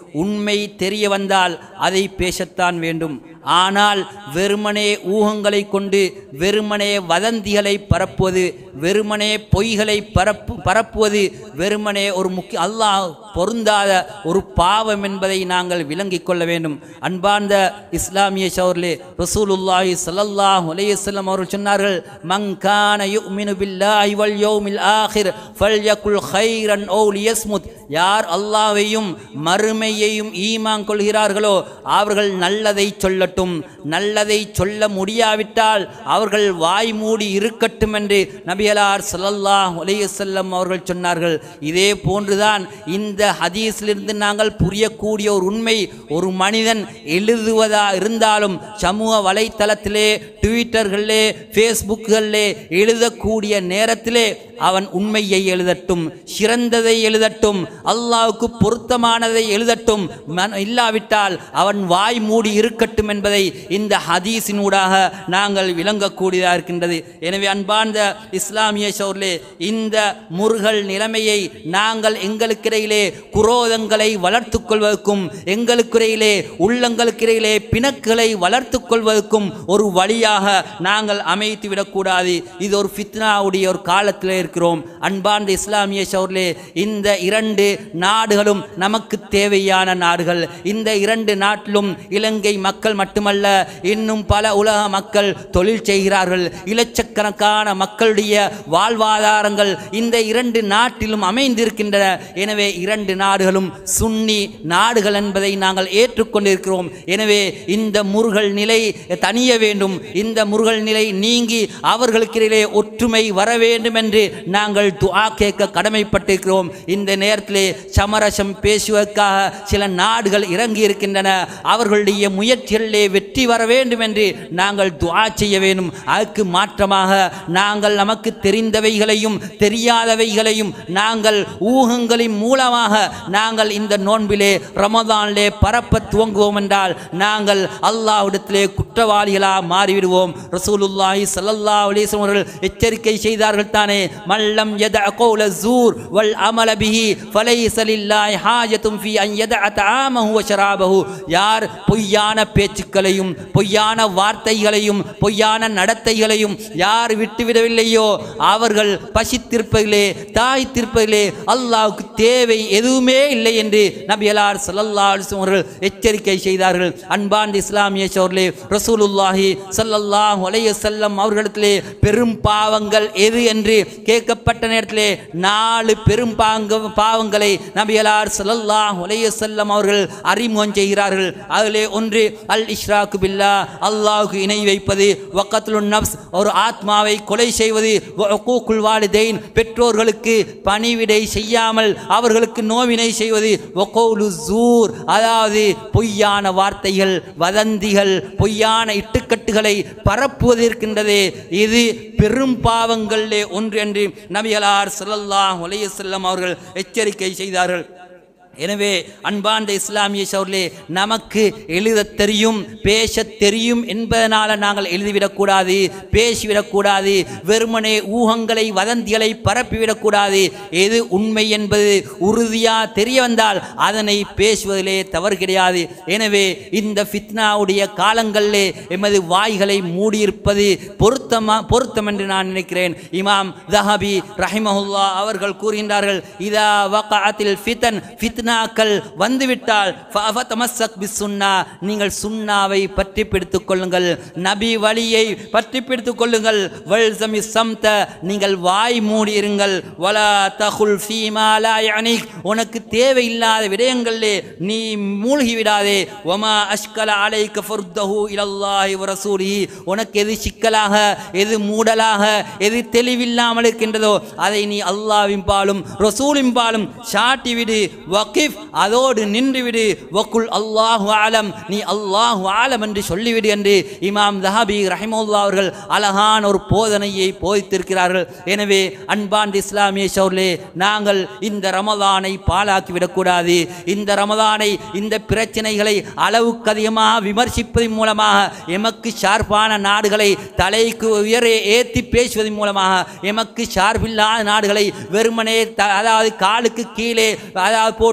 உண்மை தெரிய வந்தால் அதை பேசத்தான் வேண்டும் ஆனால் வெறுமனே ஊகங்களை கொண்டு வெறுமனே வதந்திகளை பரப்புவது வெறுமனே பொய்களை பரப்பு பரப்புவது வெறுமனே ஒரு முக்கிய அல்லாஹ் பொருந்தாத ஒரு பாவம் என்பதை நாங்கள் விளங்கிக் கொள்ள வேண்டும் அன்பார்ந்த இஸ்லாமிய சௌர்லே ரசூலுல்லாஹி ஸல்லல்லாஹு அலைஹி வஸல்லம் அவர்கள் சொன்னார்கள் மன் கான யுமினு பில்லாஹி வல் யௌமில் ஆகிர் ஃபல்யகுல் கைரன் ஓ லியஸ்முத் யார் அல்லாஹ்வையும் மறுமையையும் ஈமான் கொள்கிறார்களோ அவர்கள் நல்லதை சொல்லட்டும் நல்லதை சொல்ல முடியாவிட்டால் அவர்கள் வாய் மூடி இருக்கட்டும் என்று நபியலார் ஸல்லல்லாஹு அலைஹி வஸல்லம் அவர்கள் சொன்னார்கள் இதே போன்றுதான் இந்த ஹதீஸிலிருந்து நாங்கள் புரியக்கூடிய ஒரு உண்மை ஒரு மனிதன் எழுதுவதா இருந்தாலும் சமூக வலைத்தளத்திலே ட்விட்டர்களிலே ஃபேஸ்புக்குகளிலே எழுதக்கூடிய நேரத்திலே அவன் உண்மையை எழுதட்டும் சிறந்ததை எழுதட்டும் அல்லாவுக்கு பொருத்தமானதை எழுதட்டும் மன- இல்லாவிட்டால் அவன் வாய் மூடி இருக்கட்டும் என்பதை இந்த ஹதீஸினூடாக நாங்கள் விளங்கக்கூடியதாக இருக்கின்றது எனவே அன்பார்ந்த இஸ்லாமிய சோர்லே இந்த முருகல் நிலைமையை நாங்கள் எங்களுக்கிடையிலே குரோதங்களை வளர்த்துக் கொள்வதற்கும் எங்களுக்கிடையிலே உள்ளங்களுக்கிடையிலே பிணக்குகளை வளர்த்துக் கொள்வதற்கும் ஒரு வழியாக நாங்கள் அமைத்து விடக்கூடாது இது ஒரு ஃபித்னாவுடைய ஒரு காலத்தில் இருக்கிறோம் அன்பார்ந்த இஸ்லாமிய சோர்லே இந்த இரண்டு நாடுகளும் நமக்கு தேவையான நாடுகள் இந்த இரண்டு நாட்டிலும் இலங்கை மக்கள் மட்டுமல்ல இன்னும் பல உலக மக்கள் தொழில் செய்கிறார்கள் இலட்சக்கணக்கான மக்களுடைய வாழ்வாதாரங்கள் இந்த இரண்டு நாட்டிலும் அமைந்திருக்கின்றன எனவே இரண்டு நாடுகளும் சுன்னி நாடுகள் என்பதை நாங்கள் ஏற்றுக்கொண்டிருக்கிறோம் எனவே இந்த முருகல் நிலை தணிய வேண்டும் இந்த முருகல் நிலை நீங்கி அவர்களுக்கிடையிலே ஒற்றுமை வர வேண்டும் என்று நாங்கள் துஆ கேட்க கடமைப்பட்டிருக்கிறோம் இந்த நேரத்திலே சமரசம் பேசுவதற்காக சில நாடுகள் இறங்கி இருக்கின்றன அவர்களுடைய முயற்சிகளிலே வெற்றி வர வேண்டும் என்று நாங்கள் துஆ செய்ய வேண்டும் அதற்கு மாற்றமாக நாங்கள் நமக்கு தெரிந்தவைகளையும் தெரியாதவைகளையும் நாங்கள் ஊகங்களின் மூலமாக நாங்கள் இந்த நோன்பிலே ரமதானிலே பரப்ப துவங்குவோம் என்றால் நாங்கள் அல்லாஹ்விடத்திலே குற்றவாளிகளாக மாறிவிடுவோம் ரசூலுல்லாஹி ஸல்லல்லாஹு அலைஹி வஸல்லம் அவர்கள் எச்சரிக்கை செய்தார்கள் தானே மல்லம் யதஅ கௌல ஜூர் வல் அமல பிஹி ஃபலைஸ லில்லாஹி ஹாஜத்தும் ஃபீ அன் யதஅ தஆமஹு வ ஷராபஹு யார் பொய்யான பேச்சுக்களையும் பொய்யான வார்த்தைகளையும் பொய்யான நடத்தைகளையும் யார் விட்டுவிடவில்லையோ அவர்கள் பசித்திருப்பதிலே தாய்த்திருப்பதிலே அல்லாஹ்வுக்கு தேவை எதுவுமே இல்லை என்று நபியலார் ஸல்லல்லாஹு அலைஹி வஸல்லம் அவர்கள் எச்சரிக்கை செய்தார்கள் அன்பார்ந்த இஸ்லாமிய சோர்லே ரசூலுல்லாஹி ஸல்லல்லாஹு அலைஹி வஸல்லம் அவர்களிடத்திலே பெரும் பாவங்கள் எது என்று கேட்கப்பட்ட நேரத்திலே நாலு பெரும் பாங்க பாவங்களை நபியலார் ஸல்லல்லாஹு அலைஹி வஸல்லம் அவர்கள் அறிமுகம் செய்கிறார்கள் அதிலே ஒன்று அல் இஷ்ராக்கு பில்லா அல்லாஹ்வுக்கு இணை வைப்பது வக்கத்துலுன் நப்ஸ் ஒரு ஆத்மாவை கொலை செய்வது வக்கூக்குல் வாலிதைன் பெற்றோர்களுக்கு பணிவிடை செய்யாமல் அவர்களுக்கு நோவினை செய்வது வகௌலு ஜூர் அதாவது பொய்யான வார்த்தைகள் வதந்திகள் பொய்யான இட்டுக்கட்டுகளை பரப்புவது இருக்கின்றதே இது பெரும் பாவங்களிலே ஒன்று என்று நபிகளார் ஸல்லல்லாஹு அலைஹி வஸல்லம் அவர்கள் எச்சரிக்கை செய்தார்கள் எனவே அன்பார்ந்த இஸ்லாமிய சோர்லே நமக்கு எழுத தெரியும் பேச தெரியும் என்பதனால நாங்கள் எழுதிவிடக்கூடாது பேசிவிடக்கூடாது வெறுமனே ஊகங்களை வதந்திகளை பரப்பிவிடக்கூடாது எது உண்மை என்பது உறுதியாக தெரிய வந்தால் அதனை பேசுவதிலே தவறு கிடையாது எனவே இந்த ஃபித்னாவுடைய காலங்களிலே எமது வாய்களை மூடியிருப்பது பொருத்தமா பொருத்தம் என்று நான் நினைக்கிறேன் இமாம் தஹபி ரஹிமஹுல்லா அவர்கள் கூறுகின்றார்கள் இதா வகாத்தில் ஃபிதன் ஃபித்னாக்கள் வந்துவிட்டால் ஃபஅஃபதமஸ்ஸக் பிஸ்ஸுன்னா நீங்கள் சுன்னாவை பற்றி பிடித்துக் கொள்ளுங்கள் நபி வழியை பற்றி பிடித்துக் கொள்ளுங்கள் வல்சமி சம்த நீங்கள் வாய் மூடி இருங்கள் வலா தகுல் ஃபீமா லா யஅனிக் உனக்கு தேவையில்லாத விடயங்களிலே நீ மூழ்கி விடாதே வமா அஷ்கல அலைக்க ஃபர்தஹு இலல்லாஹி வ ரசூலிஹி உனக்கு எது சிக்கலாக எது மூடலாக எது தெளிவில்லாமல் இருக்கின்றதோ அதை நீ அல்லாஹ்வின் பாலும் ரசூலின் பாலும் சாட்டி விடு வகிஃப் அதோடு நின்று விடு வக்குல் அல்லாஹு ஆலம் நீ அல்லாஹு ஆலம் என்று சொல்லிவிடு என்று இமாம் தஹாபி ரஹிமுல்லா அவர்கள் அழகான ஒரு போதனையை போதித்திருக்கிறார்கள் எனவே அன்பான் இஸ்லாமிய சௌர்லே நாங்கள் இந்த ரமதானை பாழாக்கி விடக்கூடாது இந்த ரமதானை இந்த பிரச்சனைகளை அளவுக்கு அதிகமாக விமர்சிப்பதன் மூலமாக எமக்கு ஷார்ப்பான நாடுகளை தலைக்கு உயரே ஏற்றி பேசுவதன் மூலமாக எமக்கு ஷார்பில்லாத நாடுகளை வெறுமனே த- அதாவது காலுக்கு கீழே அதாவது போட்டு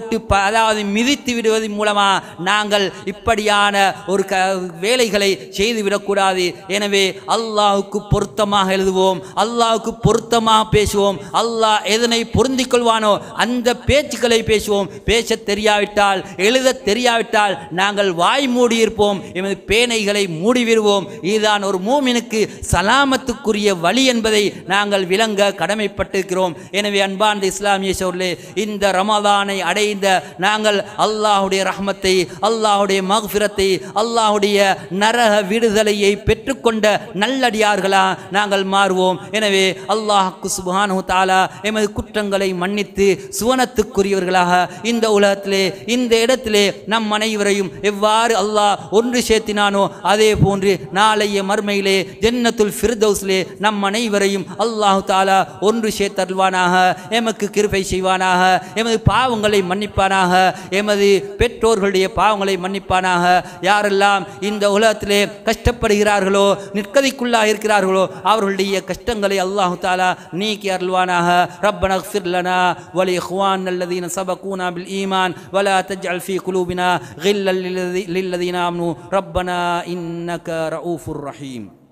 போட்டு ப அதாவது மிதித்து விடுவதன் மூலமாக நாங்கள் இப்படியான ஒரு க வேலைகளை செய்துவிடக்கூடாது எனவே அல்லாஹுக்கு பொருத்தமாக எழுதுவோம் அல்லாஹுக்கு பொருத்தமாக பேசுவோம் அல்லாஹ் எதனை பொருந்திக் கொள்வானோ அந்த பேச்சுக்களை பேசுவோம் பேச தெரியாவிட்டால் எழுத தெரியாவிட்டால் நாங்கள் வாய் மூடியிருப்போம் எமது பேனைகளை மூடிவிடுவோம் இதுதான் ஒரு மூமினுக்கு சலாமத்துக்குரிய வழி என்பதை நாங்கள் விளங்க கடமைப்பட்டிருக்கிறோம் எனவே அன்பார்ந்த இஸ்லாமிய சோர்களே இந்த ரமதானை அடைந்த நாங்கள் அல்லாஹுடைய ரஹ்மத்தை அல்லாஹுடைய மக்ஃபிரத்தை அல்லாஹுடைய நரக விடுதலையை பெற்றுக்கொண்ட நல்லடியார்களா நாங்கள் மாறுவோம் எனவே அல்லாஹ்க்கு சுப்ஹானஹு தஆலா எமது குற்றங்களை மன்னித்து சுவனத்துக்குரியவர்களாக இந்த உலகத்திலே இந்த இடத்திலே நம் அனைவரையும் எவ்வாறு அல்லாஹ் ஒன்று சேர்த்தினானோ அதே போன்று நாளைய மர்மையிலே ஜன்னத்துல் ஃபிர்தௌஸ்லே நம் அனைவரையும் அல்லாஹு தாலா ஒன்று சேர்த்தருள்வானாக எமக்கு கிருபை செய்வானாக எமது பாவங்களை மன்னிப்பானாக எமது பெற்றோர்களுடைய பாவங்களை மன்னிப்பானாக யாரெல்லாம் இந்த உலகத்திலே கஷ்டப்படுகிறார்களோ நிற்கதிக்குள்ளாக இருக்கிறார்களோ அவர்களுடைய கஷ்டங்களை அல்லாஹு தாலா நீக்கி அருள்வானாக ربنا اغفر لنا ولإخواننا الذين سبقونا بالإيمان ولا تجعل في قلوبنا غلا للذي- للذين آمنوا ربنا إنك رؤوف رحيم